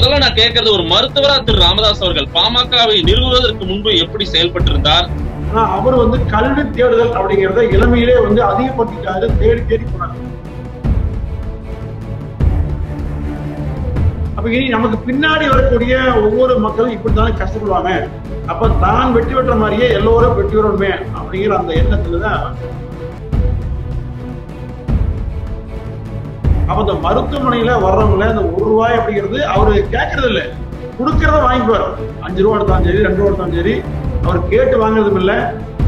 முதல்ல நான் கேட்கறது ஒரு மருத்துவரா திரு ராமதாஸ் அவர்கள் பாமகவை நிறுவுவதற்கு முன்பு எப்படி செயல்பட்டிருந்தார் ஆனா அவர் வந்து கல்வி தேடுதல் அப்படிங்கறத இளமையிலே வந்து அதிகப்படுத்திட்டாரு தேடி தேடி போனாங்க அப்ப இனி நமக்கு பின்னாடி வரக்கூடிய ஒவ்வொரு மக்களும் இப்படித்தானே கஷ்டப்படுவாங்க அப்ப தான் வெற்றி பெற்ற மாதிரியே எல்லோரும் வெற்றி பெறணுமே அப்படிங்கிற அந்த எண்ணத்துலதான் அப்ப இந்த மருத்துவமனையில வர்றவங்கள இந்த ஒரு ரூபாய் அப்படிங்கிறது அவரு கேட்கறது இல்ல கொடுக்கறத வாங்கிக்குவார் அஞ்சு ரூபா எடுத்தாலும் சரி ரெண்டு ரூபா எடுத்தாலும் சரி அவர் கேட்டு வாங்குறதும் இல்ல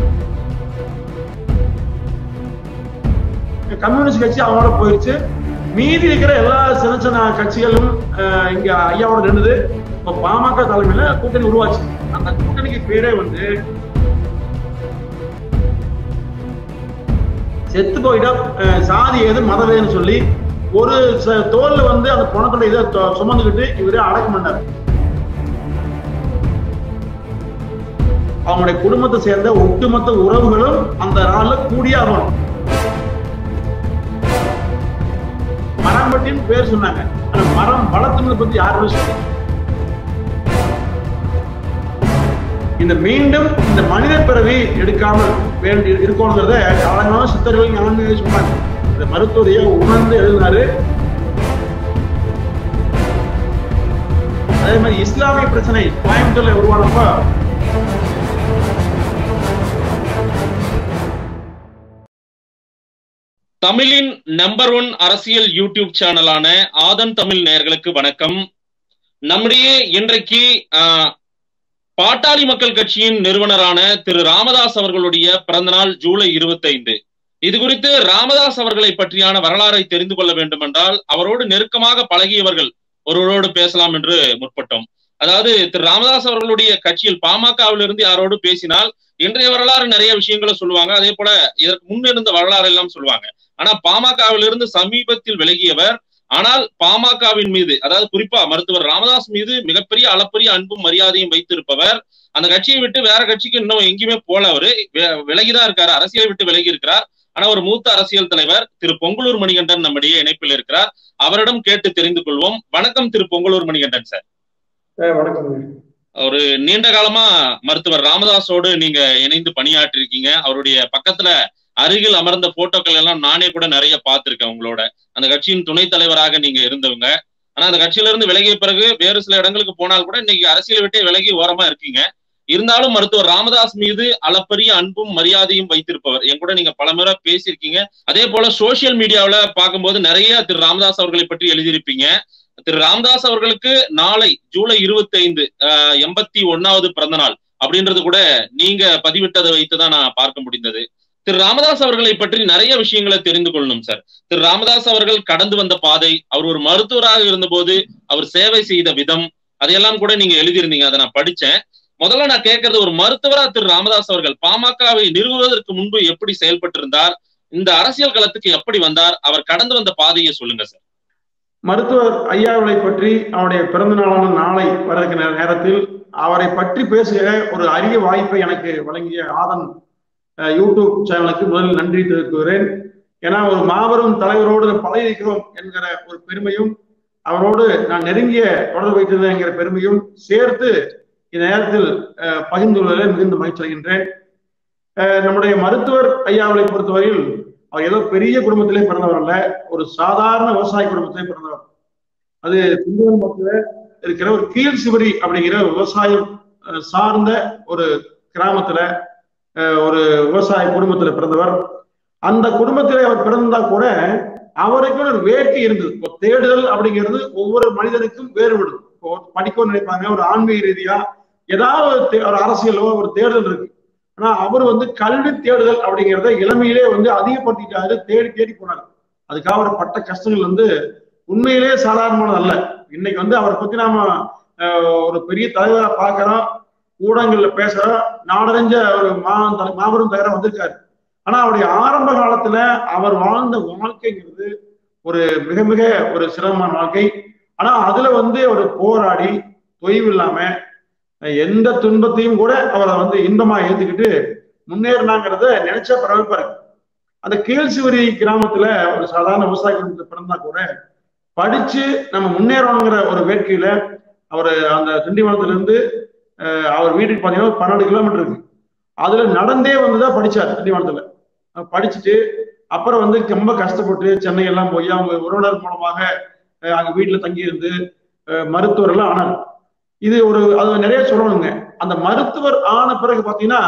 கம்யூனிஸ்ட் கட்சி அவங்களோட போயிருச்சு மீதி இருக்கிற எல்லா சின்ன சின்ன கட்சிகளும் அஹ், இங்க ஐயாவோட நின்றுது இப்ப பாமக தலைமையில கூட்டணி உருவாச்சு அந்த கூட்டணிக்கு பேரே வந்து செத்து போயிட்டா அஹ், சாதி ஏது மதம் ஏதுன்னு சொல்லி ஒரு ச- தோல்ல வந்து அந்த பணத்தோட இதை தொ- சுமந்துக்கிட்டு இவரே அடக்கம் பண்ணார் அவங்களுடைய குடும்பத்தை சேர்ந்த ஒட்டுமொத்த உறவுகளும் அந்த நாள்ல கூடியே ஆகணும் மரம்பட்டின்னு பேர் சொன்னாங்க ஆனா மரம் வளர்த்துனதை பத்தி யாருமே சொல்லல இந்த மீண்டும் இந்த மனித பிறவி எடுக்காமல் வேண்டி இருக்கணுங்கிறத காலங்கால சித்தர்கள் ஞானமே சொன்னாங்க இந்த மருத்துவரைய உணர்ந்து எழுதினாரு அதே மாதிரி இஸ்லாமிய பிரச்சனை கோயம்புத்தூர்ல உருவானப்ப தமிழின் நம்பர் ஒன் அரசியல் யூடியூப் சேனலான ஆதன் தமிழ் நேயர்களுக்கு வணக்கம் நம்முடைய இன்றைக்கு ஆஹ், பாட்டாளி மக்கள் கட்சியின் நிறுவனரான திரு ராமதாஸ் அவர்களுடைய பிறந்தநாள் ஜூலை இருபத்தைந்து இது குறித்து ராமதாஸ் அவர்களை பற்றியான வரலாறை தெரிந்து கொள்ள வேண்டும் என்றால் அவரோடு நெருக்கமாக பழகியவர்கள் ஒருவரோடு பேசலாம் என்று முற்பட்டோம் அதாவது திரு ராமதாஸ் அவர்களுடைய கட்சியில் பாமகவிலிருந்து யாரோடு பேசினால் இன்றைய வரலாறு நிறைய விஷயங்களை சொல்லுவாங்க அதே போல இதற்கு முன்னிருந்த வரலாறு எல்லாம் சொல்லுவாங்க ஆனா பாமகவிலிருந்து சமீபத்தில் விலகியவர் ஆனால் பாமகவின் மீது அதாவது குறிப்பா மருத்துவர் ராமதாஸ் மீது மிகப்பெரிய அளப்பரிய அன்பும் மரியாதையும் வைத்திருப்பவர் அந்த கட்சியை விட்டு வேற கட்சிக்கு இன்னும் எங்கேயுமே போல அவரு வி- விலகிதான் இருக்காரு அரசியலை விட்டு விலகி இருக்கிறார் ஆனா ஒரு மூத்த அரசியல் தலைவர் திரு பொங்கலூர் மணிகண்டன் நம்முடைய இணைப்பில் இருக்கிறார் அவரிடம் கேட்டு தெரிந்து கொள்வோம் வணக்கம் திரு பொங்கலூர் மணிகண்டன் சார் வணக்கம் ஒரு நீண்ட காலமா மருத்துவர் ராமதாஸோடு நீங்க இணைந்து பணியாற்றி இருக்கீங்க அவருடைய பக்கத்துல அருகில் அமர்ந்த போட்டோக்கள் எல்லாம் நானே கூட நிறைய பார்த்திருக்கேன் உங்களோட அந்த கட்சியின் துணைத் தலைவராக நீங்க இருந்தவங்க ஆனா அந்த கட்சியில இருந்து விலகிய பிறகு வேறு சில இடங்களுக்கு போனால் கூட இன்னைக்கு அரசியலை விட்டே விலகி ஓரமா இருக்கீங்க இருந்தாலும் மருத்துவர் ராமதாஸ் மீது அளப்பரிய அன்பும் மரியாதையும் வைத்திருப்பவர் என் கூட நீங்க பலமுறை பேசியிருக்கீங்க அதே போல சோசியல் மீடியாவுல பார்க்கும்போது நிறைய திரு ராமதாஸ் அவர்களை பற்றி எழுதியிருப்பீங்க திரு ராமதாஸ் அவர்களுக்கு நாளை ஜூலை இருபத்தி ஐந்து எண்பத்தி ஒன்னாவது பிறந்த நாள் அப்படின்றது கூட நீங்க பதிவிட்டதை வைத்துதான் நான் பார்க்க முடிந்தது திரு ராமதாஸ் அவர்களை பற்றி நிறைய விஷயங்களை தெரிந்து கொள்ளணும் சார் திரு ராமதாஸ் அவர்கள் கடந்து வந்த பாதை அவர் ஒரு மருத்துவராக இருந்தபோது அவர் சேவை செய்த விதம் அதையெல்லாம் கூட நீங்க எழுதியிருந்தீங்க அதை நான் படிச்சேன் முதல்ல நான் கேட்கறது ஒரு மருத்துவரா திரு ராமதாஸ் அவர்கள் பாமகவை நிறுவுவதற்கு முன்பு எப்படி செயல்பட்டிருந்தார் இந்த அரசியல் களத்துக்கு எப்படி வந்தார் அவர் கடந்து வந்த பாதையை சொல்லுங்க சார் மருத்துவர் ஐயாவை பற்றி அவருடைய பிறந்த நாளான நாளை வர இருக்கிற நேரத்தில் அவரை பற்றி பேசுகிற ஒரு அரிய வாய்ப்பை எனக்கு வழங்கிய ஆதன் அஹ், யூடியூப் சேனலுக்கு முதலில் நன்றி தெரிவிக்கிறேன் ஏன்னா ஒரு மாபெரும் தலைவரோடு பழகிருக்கிறோம் என்கிற ஒரு பெருமையும் அவரோடு நான் நெருங்கிய தொடர்பு வைத்திருந்தேன் என்கிற பெருமையும் சேர்த்து இந்த நேரத்தில் அஹ், பகிர்ந்துள்ளதில் மிகுந்த மகிழ்ச்சி அடைகின்றேன் அஹ், நம்முடைய மருத்துவர் ஐயாவை பொறுத்தவரையில் அவர் ஏதோ பெரிய குடும்பத்திலே பிறந்தவர் அல்ல ஒரு சாதாரண விவசாய குடும்பத்திலே பிறந்தவர் அது திண்டுவனத்துல இருக்கிற ஒரு கீழ் சிவரி அப்படிங்கிற விவசாயம் அஹ், சார்ந்த ஒரு கிராமத்துல அஹ், ஒரு விவசாய குடும்பத்துல பிறந்தவர் அந்த குடும்பத்திலே அவர் பிறந்தா கூட அவருக்கு ஒரு வேட்கை இருந்தது ஒரு தேடுதல் அப்படிங்கிறது ஒவ்வொரு மனிதனுக்கும் வேறுபடும் இப்போ படிக்கணும்னு நினைப்பாங்க ஒரு ஆன்மீக ரீதியா ஏதாவது ஒரு தே- ஒரு அரசியலோ ஒரு தேடுதல் இருக்கு ஆனா அவர் வந்து கல்வி தேடுதல் அப்படிங்கிறத இளமையிலே வந்து அதிகப்படுத்திட்டாரு தேடி தேடி போனாரு அதுக்காக அவர் பட்ட கஷ்டங்கள் வந்து உண்மையிலே சாதாரணமானது அல்ல இன்னைக்கு வந்து அவரை பத்தி நாம அஹ், ஒரு பெரிய தலைவரா பார்க்கிறோம் ஊடகங்கள்ல பேசுறோம் நாடறிஞ்ச ஒரு மா தலை- மாபெரும் தலைவரா வந்திருக்காரு ஆனா அவருடைய ஆரம்ப காலத்துல அவர் வாழ்ந்த வாழ்க்கைங்கிறது ஒரு மிக மிக ஒரு சிரமமான வாழ்க்கை ஆனா அதுல வந்து அவர் போராடி தொய்வு இல்லாம அஹ், எந்த துன்பத்தையும் கூட அவரை வந்து இன்பமா ஏத்துக்கிட்டு முன்னேறினாங்கிறத நினைச்சா பரவிப்பாரு அந்த கீழ்சிவரி கிராமத்துல ஒரு சாதாரண விவசாய குடும்பத்துல பிறந்தா கூட படிச்சு நம்ம முன்னேறணுங்கிற ஒரு வேட்கையில அவர் அந்த திண்டிவனத்துல இருந்து அஹ், அவர் வீட்டுக்கு பார்த்தீங்கன்னா ஒரு பன்னெண்டு கிலோமீட்டர் இருக்கு அதுல நடந்தே வந்துதான் படிச்சார் திண்டிவனத்துல அஹ் படிச்சுட்டு அப்புறம் வந்து ரொம்ப கஷ்டப்பட்டு சென்னை எல்லாம் போய் அவங்க உறவினர் மூலமாக அஹ், அங்க வீட்டுல தங்கி இருந்து அஹ், மருத்துவர் எல்லாம் ஆனார் இது ஒரு அது நிறைய சொல்லணுங்க அந்த மருத்துவர் ஆன பிறகு பாத்தீங்கன்னா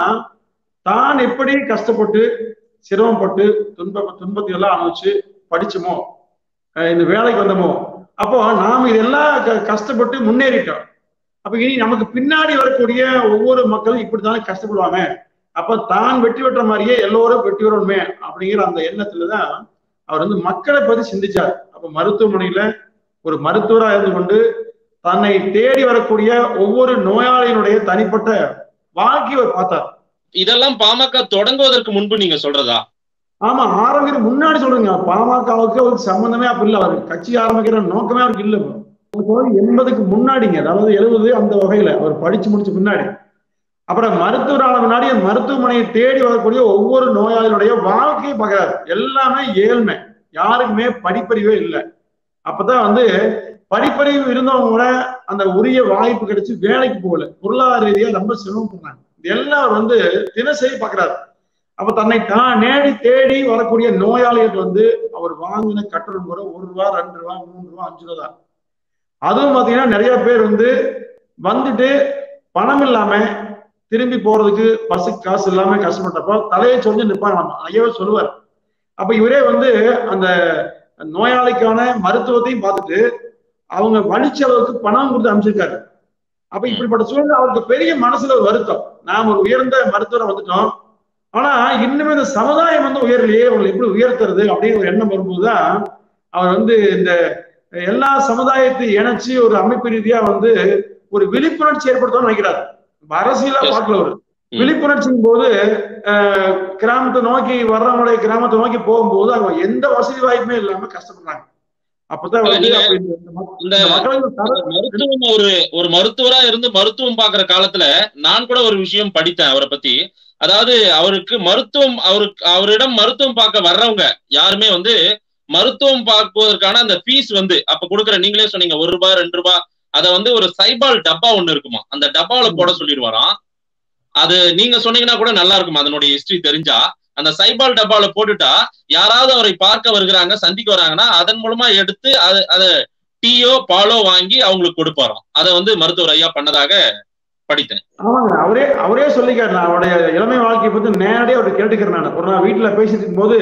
தான் எப்படி கஷ்டப்பட்டு சிரமப்பட்டு துன்ப துன்பத்தை எல்லாம் அனுபவிச்சு படிச்சோமோ அஹ் இந்த வேலைக்கு வந்தோமோ அப்போ நாம் இதெல்லாம் க- கஷ்டப்பட்டு முன்னேறிட்டோம் அப்ப இனி நமக்கு பின்னாடி வரக்கூடிய ஒவ்வொரு மக்களும் இப்படித்தானே கஷ்டப்படுவாங்க அப்ப தான் வெற்றி பெற்ற மாதிரியே எல்லோரும் வெற்றி பெறணுமே அப்படிங்கிற அந்த எண்ணத்துலதான் அவர் வந்து மக்களை பத்தி சிந்திச்சார் அப்ப மருத்துவமனையில ஒரு மருத்துவரா இருந்து கொண்டு தன்னை தேடி வரக்கூடிய ஒவ்வொரு நோயாளியினுடைய தனிப்பட்ட வாழ்க்கையை அவர் பார்த்தார் இதெல்லாம் பாமக தொடங்குவதற்கு முன்பு நீங்க சொல்றதா ஆமா ஆரம்பிக்கிற முன்னாடி சொல்றீங்க பாமகவுக்கு அவருக்கு சம்பந்தமே அப்ப இல்ல அவர் கட்சி ஆரம்பிக்கிற நோக்கமே அவருக்கு இல்ல இப்போ எண்பதுக்கு முன்னாடிங்க அதாவது எழுபது அந்த வகையில அவர் படிச்சு முடிச்ச பின்னாடி அப்புறம் மருத்துவரான முன்னாடி மருத்துவமனையை தேடி வரக்கூடிய ஒவ்வொரு நோயாளியுடைய வாழ்க்கையை பார்க்கிறார் எல்லாமே ஏழ்மை யாருக்குமே படிப்பறிவே இல்லை அப்பதான் வந்து படிப்பறிவு இருந்தவங்க கூட அந்த உரிய வாய்ப்பு கிடைச்சு வேலைக்கு போகல பொருளாதார ரீதியா ரொம்ப சிரமப்படுறாங்க இது எல்லாம் அவர் வந்து தினசரி பார்க்கிறார் அப்ப தன்னை தான் நேடி தேடி வரக்கூடிய நோயாளிகள் வந்து அவர் வாங்கின கட்டணம் கூட ஒரு ரூபா ரெண்டு ரூபா மூணு ரூபா அஞ்சு ரூபா தான் அதுவும் பாத்தீங்கன்னா நிறைய பேர் வந்து வந்துட்டு பணம் இல்லாம திரும்பி போறதுக்கு பஸ்ஸு காசு இல்லாம கஷ்டப்பட்டப்போ தலையை சொல்லி நிற்பாங்க நம்ம ஐயாவே சொல்லுவார் அப்ப இவரே வந்து அந்த நோயாளிக்கான மருத்துவத்தையும் பார்த்துட்டு அவங்க வழிச்செலவுக்கு பணம் கொடுத்து அமைச்சிருக்காரு அப்ப இப்படிப்பட்ட சூழ்நிலை அவருக்கு பெரிய மனசுல ஒரு வருத்தம் நாம் ஒரு உயர்ந்த மருத்துவரை வந்துட்டோம் ஆனா இன்னுமே இந்த சமுதாயம் வந்து உயரலையே அவங்களை எப்படி உயர்த்துறது அப்படின்னு ஒரு எண்ணம் வரும்போதுதான் அவர் வந்து இந்த எல்லா சமுதாயத்தை இணைச்சு ஒரு அமைப்பு ரீதியா வந்து ஒரு விழிப்புணர்ச்சி ஏற்படுத்தணும்னு நினைக்கிறார் இப்ப அரசியலா Yes. பார்க்கல ஒரு ம். விழிப்புணர்ச்சியின் போது அஹ், கிராமத்தை நோக்கி வர்றவங்களுடைய கிராமத்தை நோக்கி போகும்போது அவங்க எந்த வசதி வாய்ப்புமே இல்லாம கஷ்டப்படுறாங்க அப்பதான் வந்து நீங்க அப்ப இந்த- இந்த மக்- இந்த இந்த மக்களுக்கு தர- மருத்துவம் ஒரு ஒரு மருத்துவரா இருந்து மருத்துவம் பாக்குற காலத்துல நான் கூட ஒரு விஷயம் படித்தேன் அவரை பத்தி அதாவது அவருக்கு மருத்துவம் அவருக்கு அவரிடம் மருத்துவம் பார்க்க வர்றவங்க யாருமே வந்து மருத்துவம் பார்ப்பதற்கான அந்த ஃபீஸ் வந்து அப்ப கொடுக்குற நீங்களே சொன்னீங்க ஒரு ரூபாய் ரெண்டு ரூபாய் அத வந்து ஒரு சைபால் டப்பா ஒண்ணு இருக்குமா அந்த டப்பாவுல போட சொல்லிடுவாராம் அது நீங்க சொன்னீங்கன்னா கூட நல்லா இருக்கும் அதனுடைய ஹிஸ்டரி தெரிஞ்சா அந்த சைபால் டப்பாவுல போட்டுட்டா யாராவது அவரை பார்க்க வருகிறாங்க சந்திக்க வராங்கன்னா அதன் மூலமா எடுத்து அது அதை டீயோ பாலோ வாங்கி அவங்களுக்கு கொடுப்பாராம் அதை வந்து மருத்துவர் ஐயா பண்ணதாக படித்தேன் ஆமாங்க அவரே அவரே சொல்லிக்காரு நான் அவருடைய இளமை வாழ்க்கையை பத்தி நேரடியாக அவர் கேட்டுக்கிறேன் நான் ஒரு நாள் வீட்டுல பேசிட்டு இருக்கும்போது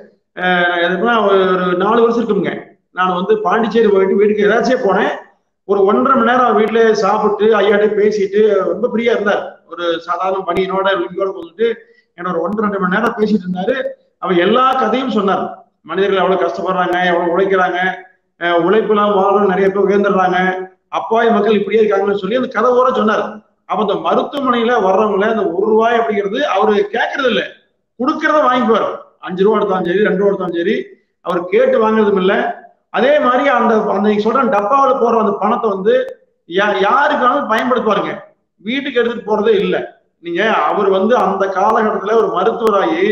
அஹ், எதுக்குன்னா ஒரு ஒரு நாலு வருஷம் இருக்குங்க நான் வந்து பாண்டிச்சேரி போயிட்டு வீட்டுக்கு ஏதாச்சும் போனேன் ஒரு ஒன்றரை மணி நேரம் அவர் வீட்டுல சாப்பிட்டு ஐயாட்டே பேசிட்டு ரொம்ப ஃப்ரீயா இருந்தார் ஒரு சாதாரண பணியனோட லிங்கோட போட்டு என்ன ஒரு ஒன்றரை ரெண்டு மணி நேரம் பேசிட்டு இருந்தாரு அவர் எல்லா கதையும் சொன்னார் மனிதர்கள் எவ்வளவு கஷ்டப்படுறாங்க எவ்வளவு உழைக்கிறாங்க அஹ், உழைப்புலாம் வாழ்ற நிறைய பேர் உயர்ந்துடுறாங்க அப்பாவி மக்கள் இப்படியே இருக்காங்கன்னு சொல்லி அந்த கதை ஊற சொன்னார் அப்ப இந்த மருத்துவமனையில வர்றவங்கள அந்த ஒரு ரூபாய் அப்படிங்கிறது அவரு கேட்கறது இல்ல கொடுக்கறத வாங்கிக்குவார் அஞ்சு ரூபா எடுத்தாலும் சரி ரெண்டு ரூபா எடுத்தாலும் சரி அவர் கேட்டு வாங்குறதும் இல்ல அதே மாதிரி அந்த அந்த நீங்க சொல்ற டப்பாவில் போற அந்த பணத்தை வந்து யா- யாருக்கு வேணாலும் பயன்படுத்துவாருங்க வீட்டுக்கு எடுத்துட்டு போறதே இல்ல நீங்க அவர் வந்து அந்த காலகட்டத்துல ஒரு மருத்துவராகி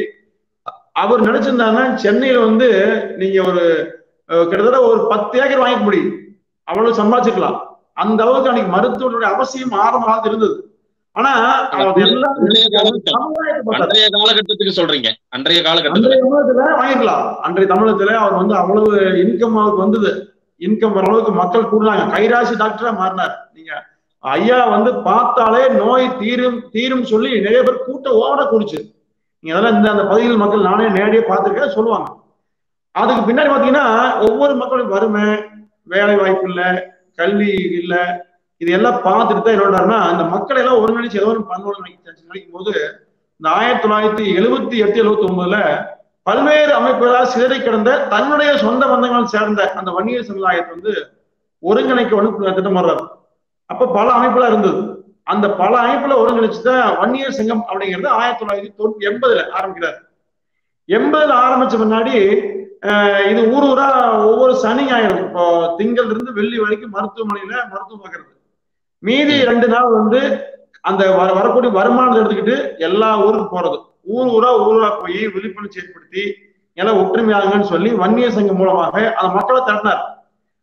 அவர் நினைச்சிருந்தாங்கன்னா சென்னையில வந்து நீங்க ஒரு அஹ், கிட்டத்தட்ட ஒரு பத்து ஏக்கர் வாங்கிக்க முடியும் அவ்வளவு சம்பாதிச்சுக்கலாம் அந்த அளவுக்கு அன்னைக்கு மருத்துவனுடைய அவசியம் ஆரம்ப காலத்துல இருந்தது ஆனா அவர் எல்லாம் அன்றைய காலகட்டம். சமுதாயத்தை பார்த்தாரு. அன்றைய காலகட்டத்துக்கு சொல்றீங்க அன்றைய காலகட்டத்துல அன்றைய தமிழகத்துல வாங்கிக்கலாம் அன்றைய தமிழகத்துல அவர் வந்து அவ்வளவு இன்கம் அவருக்கு வந்தது இன்கம் வர அளவுக்கு மக்கள் கூடுனாங்க கைராசி டாக்டரா மாறினார் நீங்க ஐயா வந்து பார்த்தாலே நோய் தீரும் தீரும் சொல்லி நிறைய பேர் கூட்டம் ஓவர கூடிச்சு நீங்க அதெல்லாம் இந்த அந்த பகுதியில் மக்கள் நானே நேரடியாக பார்த்திருக்கேன் சொல்லுவாங்க அதுக்கு பின்னாடி பாத்தீங்கன்னா ஒவ்வொரு மக்களும் வறுமை வேலை வாய்ப்பு இல்ல கல்வி இல்ல இது எல்லாம் பார்த்துட்டு தான் என்னோடனா இந்த மக்களை எல்லாம் ஒருங்கிணைச்சு ஏதோ ஒன்று பண்ணணும்னு நினைக்க- நினைக்கும் போது இந்த ஆயிரத்தி தொள்ளாயிரத்தி எழுபத்தி எட்டு எழுபத்தி ஒன்பதுல பல்வேறு அமைப்புகளால் சிதறி கிடந்த தன்னுடைய சொந்த பந்தங்கள் சேர்ந்த அந்த வன்னியர் சமுதாயத்தை வந்து ஒருங்கிணைக்க ஒன்று திட்டம் வர்றாரு அப்ப பல அமைப்புல இருந்தது அந்த பல அமைப்புல ஒருங்கிணைச்சு தான் வன்னியர் சங்கம் அப்படிங்கிறது ஆயிரத்தி தொள்ளாயிரத்தி தொண்ணூத்தி எண்பதுல ஆரம்பிக்கிறார் எண்பதுல ஆரம்பிச்ச முன்னாடி அஹ், இது ஊர் ஊரா ஒவ்வொரு சனி ஞாயிறு இப்போ திங்கள் இருந்து வெள்ளி வரைக்கும் மருத்துவமனையில மருத்துவம் பார்க்கறது மீதி ரெண்டு நாள் வந்து அந்த வர- வரக்கூடிய வருமானத்தை எடுத்துக்கிட்டு எல்லா ஊருக்கு போறது ஊர் ஊரா ஊர் ஊரா போய் விழிப்புணர்ச்சி ஏற்படுத்தி எல்லாம் ஒற்றுமையாகுங்கன்னு சொல்லி வன்னியர் சங்கம் மூலமாக அந்த மக்களை திரட்டினார்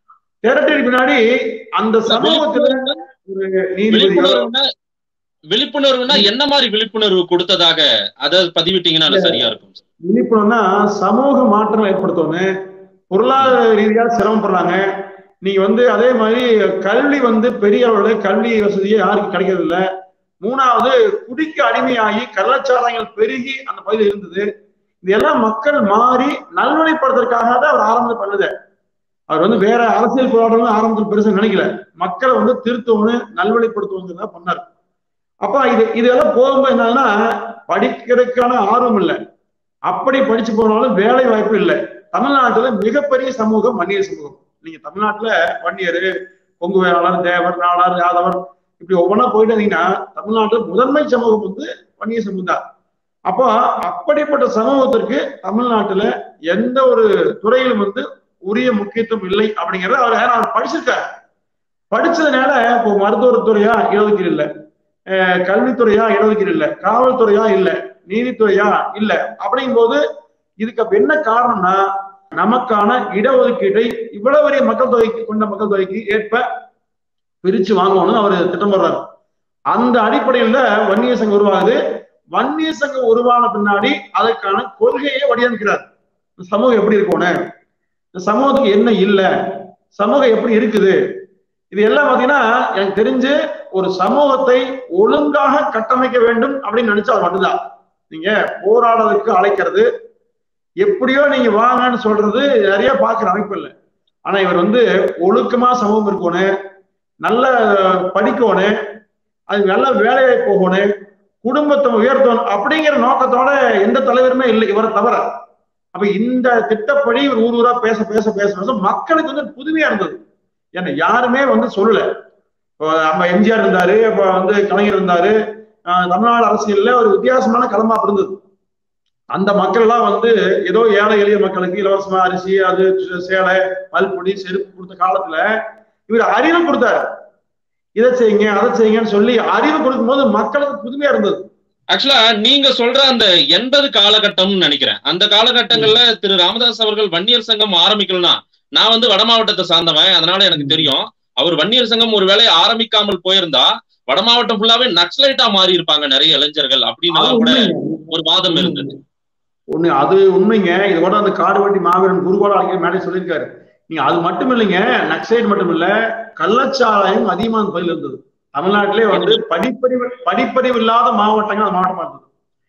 திரட்டிக்கு பின்னாடி அந்த சமூகத்துல ஒரு நீதிபதியோ விழிப்புணர்வுனா விழிப்புணர்வுனா என்ன மாதிரி விழிப்புணர்வு கொடுத்ததாக அதை பதிவிட்டீங்கன்னா அது சரியா இருக்கும் விழிப்புணர்வுனா சமூக மாற்றங்கள் ஏற்படுத்தணும் பொருளாதார ரீதியா சிரமப்படுறாங்க நீங்க வந்து அதே மாதிரி கல்வி வந்து பெரிய அளவுல கல்வி வசதியே யாருக்கும் கிடைக்கிறது இல்ல மூணாவது குடிக்கு அடிமையாகி கள்ளச்சாராயங்கள் பெருகி அந்த பகுதியில் இருந்தது இதெல்லாம் மக்கள் மாறி நல்வழிப்படுத்துறதுக்காக தான் அவர் ஆரம்பத்தில் பண்ணுது அவர் வந்து வேற அரசியல் போராட்டம் ஆரம்பத்தில் பெருசா நினைக்கல மக்களை வந்து திருத்தவனு நல்வழிப்படுத்துவங்கிறத பண்ணார் அப்ப இது இதெல்லாம் போகும்போது என்னன்னா படிக்கிறதுக்கான ஆர்வம் இல்லை அப்படி படிச்சு போனாலும் வேலை வாய்ப்பு இல்லை தமிழ்நாட்டுல மிகப்பெரிய சமூகம் வன்னியர் சமூகம் நீங்க தமிழ்நாட்டுல வன்னியர் கொங்கு வேளாளர் தேவர் நாடார் யாதவர் இப்படி ஒவ்வொன்றா போயிட்டு இருந்தீங்கன்னா தமிழ்நாட்டுல முதன்மை சமூகம் வந்து வன்னியர் சமூகம் தான் அப்போ அப்படிப்பட்ட சமூகத்திற்கு தமிழ்நாட்டுல எந்த ஒரு துறையிலும் வந்து உரிய முக்கியத்துவம் இல்லை அப்படிங்கறத அவர் அவர் படிச்சிருக்காரு படிச்சதுனால இப்போ மருத்துவத்துறையா இடஒதுக்கீடு இல்லை கல்வித்துறையா இடஒதுக்கீடு இல்லை காவல்துறையா இல்லை நீதித்துறையா இல்ல அப்படிங்கும் போது இதுக்கு அப்ப என்ன காரணம்னா நமக்கான இடஒதுக்கீட்டை இவ்வளவு பெரிய மக்கள் தொகைக்கு கொண்ட மக்கள் தொகைக்கு ஏற்ப பிரிச்சு வாங்கணும்னு அவர் திட்டம் போடுறாரு அந்த அடிப்படையில வன்னிய சங்கம் உருவாகுது வன்னிய சங்கம் உருவான பின்னாடி அதற்கான கொள்கையை வடிவமைக்கிறார் சமூகம் எப்படி இருக்கணும் இந்த சமூகத்துக்கு என்ன இல்லை சமூகம் எப்படி இருக்குது இது எல்லாம் பாத்தீங்கன்னா எனக்கு தெரிஞ்சு ஒரு சமூகத்தை ஒழுங்காக கட்டமைக்க வேண்டும் அப்படின்னு நினைச்சா அது மட்டும்தான் நீங்க போராடுறதுக்கு அழைக்கிறது எப்படியோ நீங்க வாங்கன்னு சொல்றது நிறைய பாக்குற அமைப்பு இல்லை ஆனா இவர் வந்து ஒழுக்கமா சமூகம் இருக்கணும் நல்ல படிக்கணும் அது நல்ல வேலையை போகணும் குடும்பத்தை உயர்த்தணும் அப்படிங்கிற நோக்கத்தோட எந்த தலைவருமே இல்லை இவரை தவிர அப்ப இந்த திட்டப்படி இவர் ஊர் ஊரா பேச பேச பேச பேச மக்களுக்கு வந்து புதுமையா இருந்தது ஏன்னா யாருமே வந்து சொல்லல இப்போ நம்ம எம்ஜிஆர் இருந்தாரு இப்ப வந்து கலைஞர் இருந்தாரு தமிழ்நாடு அரசியல்ல ஒரு வித்தியாசமான களமா இருந்தது அந்த மக்கள் எல்லாம் வந்து ஏதோ ஏழை எளிய மக்களுக்கு இலவசமா அரிசி அது சேலை பல்பொடி செருப்பு கொடுத்த காலத்துல இவர் அறிவு கொடுத்தாரு இதை செய்யுங்க அதை செய்யுங்கன்னு சொல்லி அறிவு கொடுக்கும் போது மக்களுக்கு புதுமையா இருந்தது ஆக்சுவலா நீங்க சொல்ற அந்த எண்பது காலகட்டம்னு நினைக்கிறேன் அந்த காலகட்டங்கள்ல திரு ராமதாஸ் அவர்கள் வன்னியர் சங்கம் ஆரம்பிக்கலனா நான் வந்து வட மாவட்டத்தை சார்ந்தவன் அதனால எனக்கு தெரியும் அவர் வன்னியர் சங்கம் ஒரு வேலையை ஆரம்பிக்காமல் போயிருந்தா வட மாவட்டம் ஃபுல்லாவே நக்சலைட்டா மாறி இருப்பாங்க நிறைய இளைஞர்கள் அப்படின்னு கூட ஒரு வாதம் இருந்தது ஒண்ணு அது உண்மைங்க இது கூட அந்த காடுவட்டி மாவீரன் குருகோட அங்கே மேலே சொல்லியிருக்காரு நீங்க அது மட்டும் இல்லைங்க நக்சலைட் மட்டும் இல்ல கள்ளச்சாராயம் அதிகமான பகுதியில் இருந்தது தமிழ்நாட்டிலே வந்து படிப்பறிவு படிப்பறிவு இல்லாத மாவட்டங்கள் அந்த மாவட்டமா இருந்தது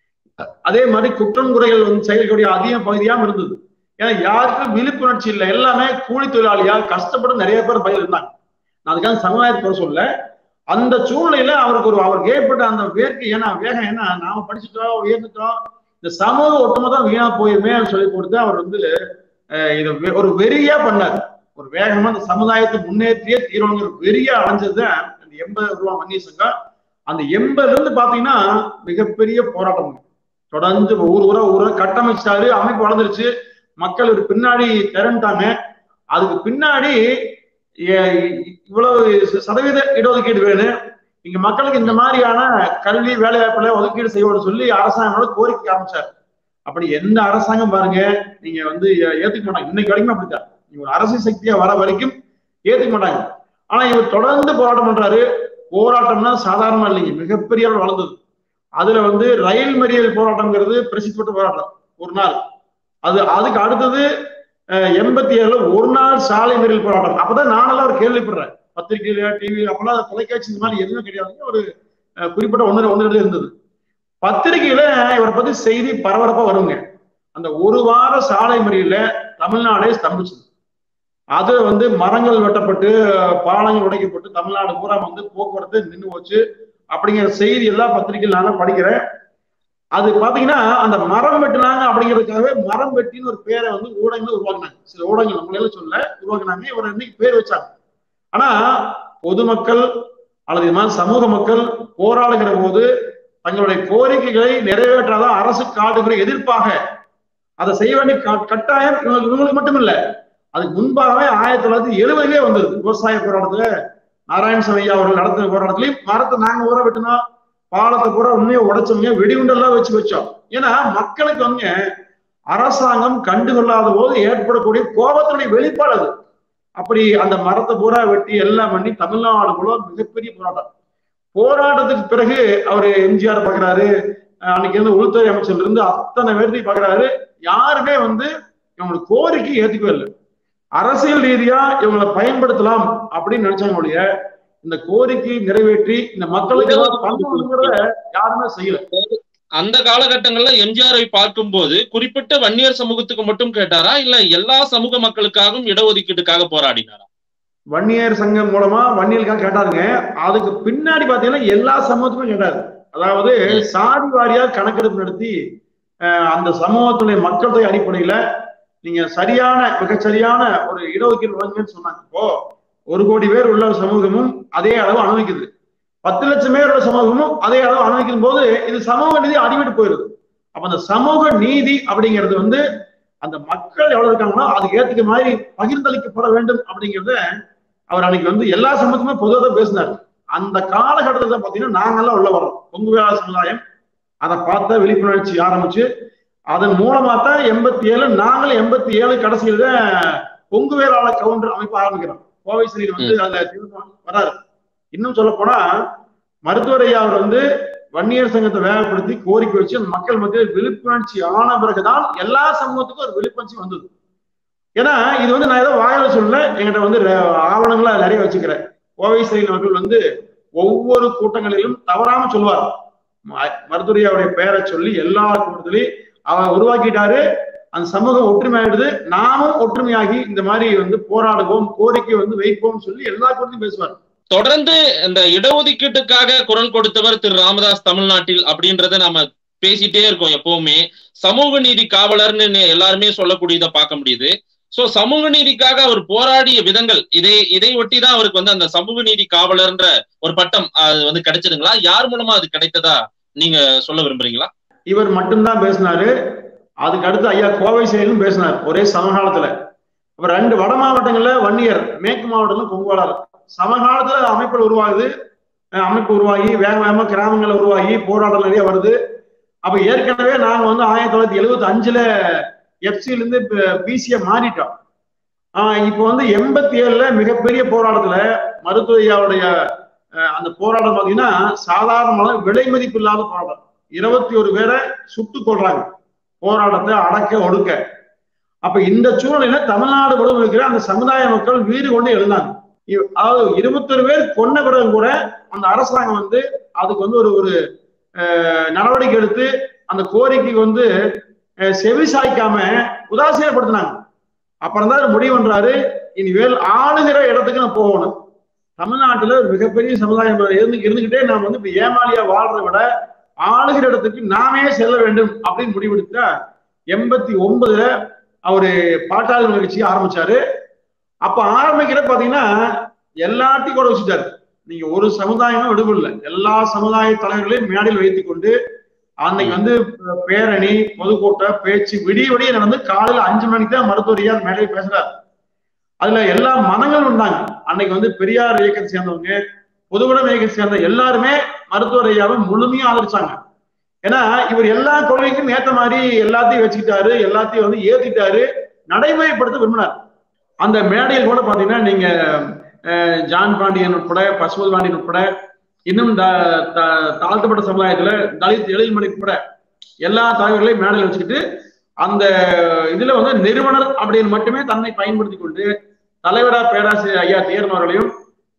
அதே மாதிரி குற்றம் குறைகள் வந்து செயல்கூடிய அதிக பகுதியாகவும் இருந்தது ஏன்னா யாருக்கும் விழிப்புணர்ச்சி இல்லை எல்லாமே கூலி தொழிலாளியா கஷ்டப்பட்டு நிறைய பேர் பயிர் இருந்தாங்க நான் அதுக்காக சமுதாயத்தை குறை சொல்ல அந்த சூழ்நிலையில அவருக்கு ஒரு அவருக்கு ஏற்பட்ட அந்த வேர்க்கை ஏன்னா வேகம் என்ன நாம படிச்சுட்டோம் உயர்ந்துட்டோம் இந்த சமூக ஒட்டுமொத்தம் வீணா போயிருமே சொல்லி கொடுத்து அவர் வந்து இதை ஒரு வெறியா பண்ணார் ஒரு வேகமா அந்த சமுதாயத்தை முன்னேற்றியே தீரணுங்கிற வெறியா அடைஞ்சது அந்த எண்பது ரூபா வன்னிய சங்கம் அந்த எண்பதுல இருந்து பாத்தீங்கன்னா மிகப்பெரிய போராட்டம் தொடர்ந்து ஊர் ஊரா ஊரா கட்டமைச்சாரு அமைப்பு வளர்ந்துருச்சு மக்கள் ஒரு பின்னாடி திரண்டாங்க அதுக்கு பின்னாடி இவ்வளவு சதவீத இடஒதுக்கீடு வேணும் இங்க மக்களுக்கு இந்த மாதிரியான கல்வி வேலை வாய்ப்புல ஒதுக்கீடு செய்வோம்னு சொல்லி அரசாங்கத்தோட கோரிக்கை ஆரம்பிச்சார் அப்படி எந்த அரசாங்கம் பாருங்க நீங்க வந்து ஏத்துக்க மாட்டாங்க இன்னைக்கு வரைக்கும் அப்படித்தான் நீங்க ஒரு அரசியல் சக்தியா வர வரைக்கும் ஏத்துக்க மாட்டாங்க ஆனா இவர் தொடர்ந்து போராட்டம் பண்றாரு போராட்டம்னா சாதாரணமா இல்லைங்க மிகப்பெரிய அளவு வளர்ந்தது அதுல வந்து ரயில் மறியல் போராட்டம்ங்கிறது பிரசித்தி பெற்ற போராட்டம் ஒரு நாள் அது அதுக்கு அடுத்தது எண்பத்தி ஏழுல ஒரு நாள் சாலை மறியல் போராட்டம் அப்பதான் நானெல்லாம் ஒரு கேள்விப்படுறேன் பத்திரிகையில டிவி அப்பெல்லாம் தொலைக்காட்சி இந்த மாதிரி எதுவுமே கிடையாது ஒரு குறிப்பிட்ட ஒன்று ஒன்று இருந்தது பத்திரிகையில இவரை பத்தி செய்தி பரபரப்பா வருங்க அந்த ஒரு வார சாலை மறியல தமிழ்நாடே ஸ்தம்பிச்சது அது வந்து மரங்கள் வெட்டப்பட்டு பாலங்கள் உடைக்கப்பட்டு தமிழ்நாடு பூரா வந்து போக்குவரத்து நின்று போச்சு அப்படிங்கிற செய்தி எல்லாம் பத்திரிகையில் நான் படிக்கிறேன் அது பாத்தீங்கன்னா அந்த மரம் வெட்டினாங்க அப்படிங்கிறதுக்காகவே மரம் வெட்டின்னு ஒரு பேரை வந்து ஊடகங்கள் உருவாக்குனாங்க சில ஊடகங்கள் நம்மளால சொல்ல உருவாக்குனாங்க இவர் இன்னைக்கு பேர் வச்சாங்க ஆனா பொதுமக்கள் அல்லது இது மாதிரி சமூக மக்கள் போராடுகிற போது தங்களுடைய கோரிக்கைகளை நிறைவேற்றாதான் அரசு காட்டுகிற எதிர்ப்பாக அதை செய்ய வேண்டிய கட்டாயம் இவங்களுக்கு மட்டும் இல்ல அதுக்கு முன்பாகவே ஆயிரத்தி தொள்ளாயிரத்தி எழுபதுலயே வந்தது விவசாய போராட்டத்துல நாராயணசாமி ஐயா அவர்கள் நடத்தின போராட்டத்திலையும் மரத்தை நாங்க ஊற வெட்டினோம் பாலத்தை பூரா உண்மையை உடைச்சவங்க வெடிகுண்டெல்லாம் வச்சு வச்சோம் ஏன்னா மக்களுக்கு வந்து அரசாங்கம் கண்டுகொள்ளாத போது ஏற்படக்கூடிய கோபத்தினுடைய வெளிப்பாடு அது அப்படி அந்த மரத்தை பூரா வெட்டி எல்லாம் பண்ணி தமிழ்நாடு கூட மிகப்பெரிய போராட்டம் போராட்டத்துக்கு பிறகு அவர் எம்ஜிஆர் பாக்குறாரு அன்னைக்கு இருந்து உள்துறை அமைச்சர்ல இருந்து அத்தனை பேர்த்தையும் பாக்குறாரு யாருமே வந்து இவங்களோட கோரிக்கை ஏத்துக்கவே இல்லை அரசியல் ரீதியா இவங்களை பயன்படுத்தலாம் அப்படின்னு நினைச்சாங்க ஒழிய இந்த கோரிக்கை நிறைவேற்றி இந்த மக்களுக்கு ஏதாவது பண்ணணுங்கிறத யாருமே செய்யல அந்த காலகட்டங்கள்ல எம்ஜிஆரை பார்க்கும்போது குறிப்பிட்ட வன்னியர் சமூகத்துக்கு மட்டும் கேட்டாரா இல்ல எல்லா சமூக மக்களுக்காகவும் இடஒதுக்கீட்டுக்காக போராடினாரா வன்னியர் சங்கம் மூலமா வன்னியருக்காக கேட்டாருங்க அதுக்கு பின்னாடி பாத்தீங்கன்னா எல்லா சமூகத்துக்கும் கேட்டாரு அதாவது சாதி வாரியா கணக்கெடுப்பு நடத்தி அந்த சமூகத்துடைய மக்கள் தொகை அடிப்படையில நீங்க சரியான மிகச்சரியான ஒரு இடஒதுக்கீடு வழங்குன்னு சொன்னாங்க இப்போ ஒரு கோடி பேர் உள்ள சமூகமும் அதே அளவு அனுபவிக்குது பத்து லட்சம் பேர் உள்ள சமூகமும் அதே அளவு அனுபவிக்கும் போது இது சமூக நீதி அடிவிட்டு போயிருது அப்ப அந்த சமூக நீதி அப்படிங்கிறது வந்து அந்த மக்கள் எவ்வளவு இருக்காங்களோ அதுக்கு ஏத்துக்க மாதிரி பகிர்ந்தளிக்கப்பட வேண்டும் அப்படிங்கிறத அவர் அன்னைக்கு வந்து எல்லா சமூகத்துமே பொதுவாக தான் பேசினார் அந்த காலகட்டத்தில் பாத்தீங்கன்னா நாங்கெல்லாம் உள்ள வரோம் பொங்கு வேளா சமுதாயம் அதை பார்த்த விழிப்புணர்ச்சி ஆரம்பிச்சு அதன் மூலமா தான் எண்பத்தி ஏழு நாங்களும் எண்பத்தி ஏழு கடைசியில தான் பொங்கு வேளாள கவுண்டர் அமைப்பு ஆரம்பிக்கிறோம் கோவை சிறையில் வந்து அதுல வராரு இன்னும் சொல்ல போனா மருத்துவர் ஐயா அவர் வந்து வன்னியர் சங்கத்தை வேகப்படுத்தி கோரிக்கை வச்சு மக்கள் மத்தியில் விழிப்புணர்ச்சி ஆன பிறகுதான் எல்லா சமூகத்துக்கும் ஒரு விழிப்புணர்ச்சி வந்தது ஏன்னா இது வந்து நான் ஏதோ வாயில சொல்ல என்கிட்ட வந்து ஆவணங்களா நிறைய வச்சுக்கிறேன் கோவை சிறையில் அவர்கள் வந்து ஒவ்வொரு கூட்டங்களிலும் தவறாம சொல்லுவார் மருத்துவரையாவுடைய பெயரை சொல்லி எல்லா கூட்டத்திலையும் அவர் உருவாக்கிட்டாரு அந்த சமூகம் ஒற்றுமையாயிடுது நாமும் ஒற்றுமையாகி இந்த மாதிரி வந்து போராடுவோம் கோரிக்கை வந்து வைப்போம் சொல்லி எல்லா கூட்டத்தையும் பேசுவார் தொடர்ந்து இந்த இடஒதுக்கீட்டுக்காக குரல் கொடுத்தவர் திரு ராமதாஸ் தமிழ்நாட்டில் அப்படின்றத நாம பேசிட்டே இருக்கோம் எப்பவுமே சமூக நீதி காவலர்னு எல்லாருமே சொல்லக்கூடியதை பார்க்க முடியுது சோ சமூக நீதிக்காக அவர் போராடிய விதங்கள் இதை இதை ஒட்டி தான் அவருக்கு வந்து அந்த சமூக நீதி காவலர்ன்ற ஒரு பட்டம் அது வந்து கிடைச்சதுங்களா யார் மூலமா அது கிடைத்ததா நீங்க சொல்ல விரும்புறீங்களா இவர் மட்டும்தான் பேசினாரு அதுக்கு அடுத்து ஐயா கோவை செயலும் பேசினார் ஒரே சமகாலத்துல இப்ப ரெண்டு வட மாவட்டங்கள்ல வன்னியர் மேற்கு மாவட்டத்துல பொங்குவாளர் சமகாலத்துல அமைப்புகள் உருவாகுது அமைப்பு உருவாகி வேக வேகமா கிராமங்கள் உருவாகி போராட்டம் நிறைய வருது அப்ப ஏற்கனவே நாங்க வந்து ஆயிரத்தி தொள்ளாயிரத்தி எழுபத்தி அஞ்சுல எஃப்சில இருந்து பிசிய மாறிட்டோம் ஆஹ் இப்போ வந்து எண்பத்தி ஏழுல மிகப்பெரிய போராட்டத்துல மருத்துவையாவுடைய அந்த போராட்டம் பாத்தீங்கன்னா சாதாரணமான விலை மதிப்பு இல்லாத போராட்டம் இருபத்தி ஒரு பேரை சுட்டு கொள்றாங்க போராட்டத்தை அடக்க ஒடுக்க அப்ப இந்த சூழ்நிலையில தமிழ்நாடு முழுவதும் இருக்கிற அந்த சமுதாய மக்கள் வீடு கொண்டு எழுந்தாங்க அதாவது இருபத்தொரு பேர் கொன்ன பிறகு கூட அந்த அரசாங்கம் வந்து அதுக்கு வந்து ஒரு ஒரு நடவடிக்கை எடுத்து அந்த கோரிக்கைக்கு வந்து செவி சாய்க்காம உதாசீனப்படுத்தினாங்க அப்புறம் தான் முடிவு பண்றாரு இனிமேல் ஆளுகிற இடத்துக்கு நான் போகணும் தமிழ்நாட்டுல மிகப்பெரிய சமுதாயம் இருந்து இருந்துகிட்டே நாம் வந்து இப்ப ஏமாலியா வாழ்றதை விட ஆளுகிற இடத்துக்கு நாமே செல்ல வேண்டும் அப்படின்னு முடிவெடுத்தா எண்பத்தி ஒன்பதுல அவரு பாட்டாளி நிகழ்ச்சி ஆரம்பிச்சாரு அப்ப ஆரம்பிக்கிற பாத்தீங்கன்னா எல்லாத்தையும் கூட வச்சுட்டாரு நீங்க ஒரு சமுதாயமும் விடுபடல எல்லா சமுதாய தலைவர்களையும் மேடையில் வைத்துக் கொண்டு அன்னைக்கு வந்து பேரணி பொதுக்கூட்ட பேச்சு விடிய விடிய நடந்து காலையில அஞ்சு மணிக்கு தான் மருத்துவரையா மேடையில் பேசுறாரு அதுல எல்லா மனங்களும் இருந்தாங்க அன்னைக்கு வந்து பெரியார் இயக்கத்தை சேர்ந்தவங்க பொதுவுடம் இயக்கத்தை சேர்ந்த எல்லாருமே மருத்துவர் ஐயாவை முழுமையா ஆதரிச்சாங்க ஏன்னா இவர் எல்லா கொள்கைக்கும் ஏத்த மாதிரி எல்லாத்தையும் வச்சுக்கிட்டாரு எல்லாத்தையும் வந்து ஏத்திட்டாரு நடைமுறைப்படுத்த விரும்பினார் அந்த மேடையில் கூட பாத்தீங்கன்னா நீங்க ஜான் பாண்டியன் உட்பட பசுபதி பாண்டியன் உட்பட இன்னும் தாழ்த்தப்பட்ட சமுதாயத்துல தலித் எழில்மணி உட்பட எல்லா தலைவர்களையும் மேடையில் வச்சுக்கிட்டு அந்த இதுல வந்து நிறுவனர் அப்படின்னு மட்டுமே தன்னை பயன்படுத்தி கொண்டு தலைவரா பேராசிரியர் ஐயா தேர்ன் அவர்களையும்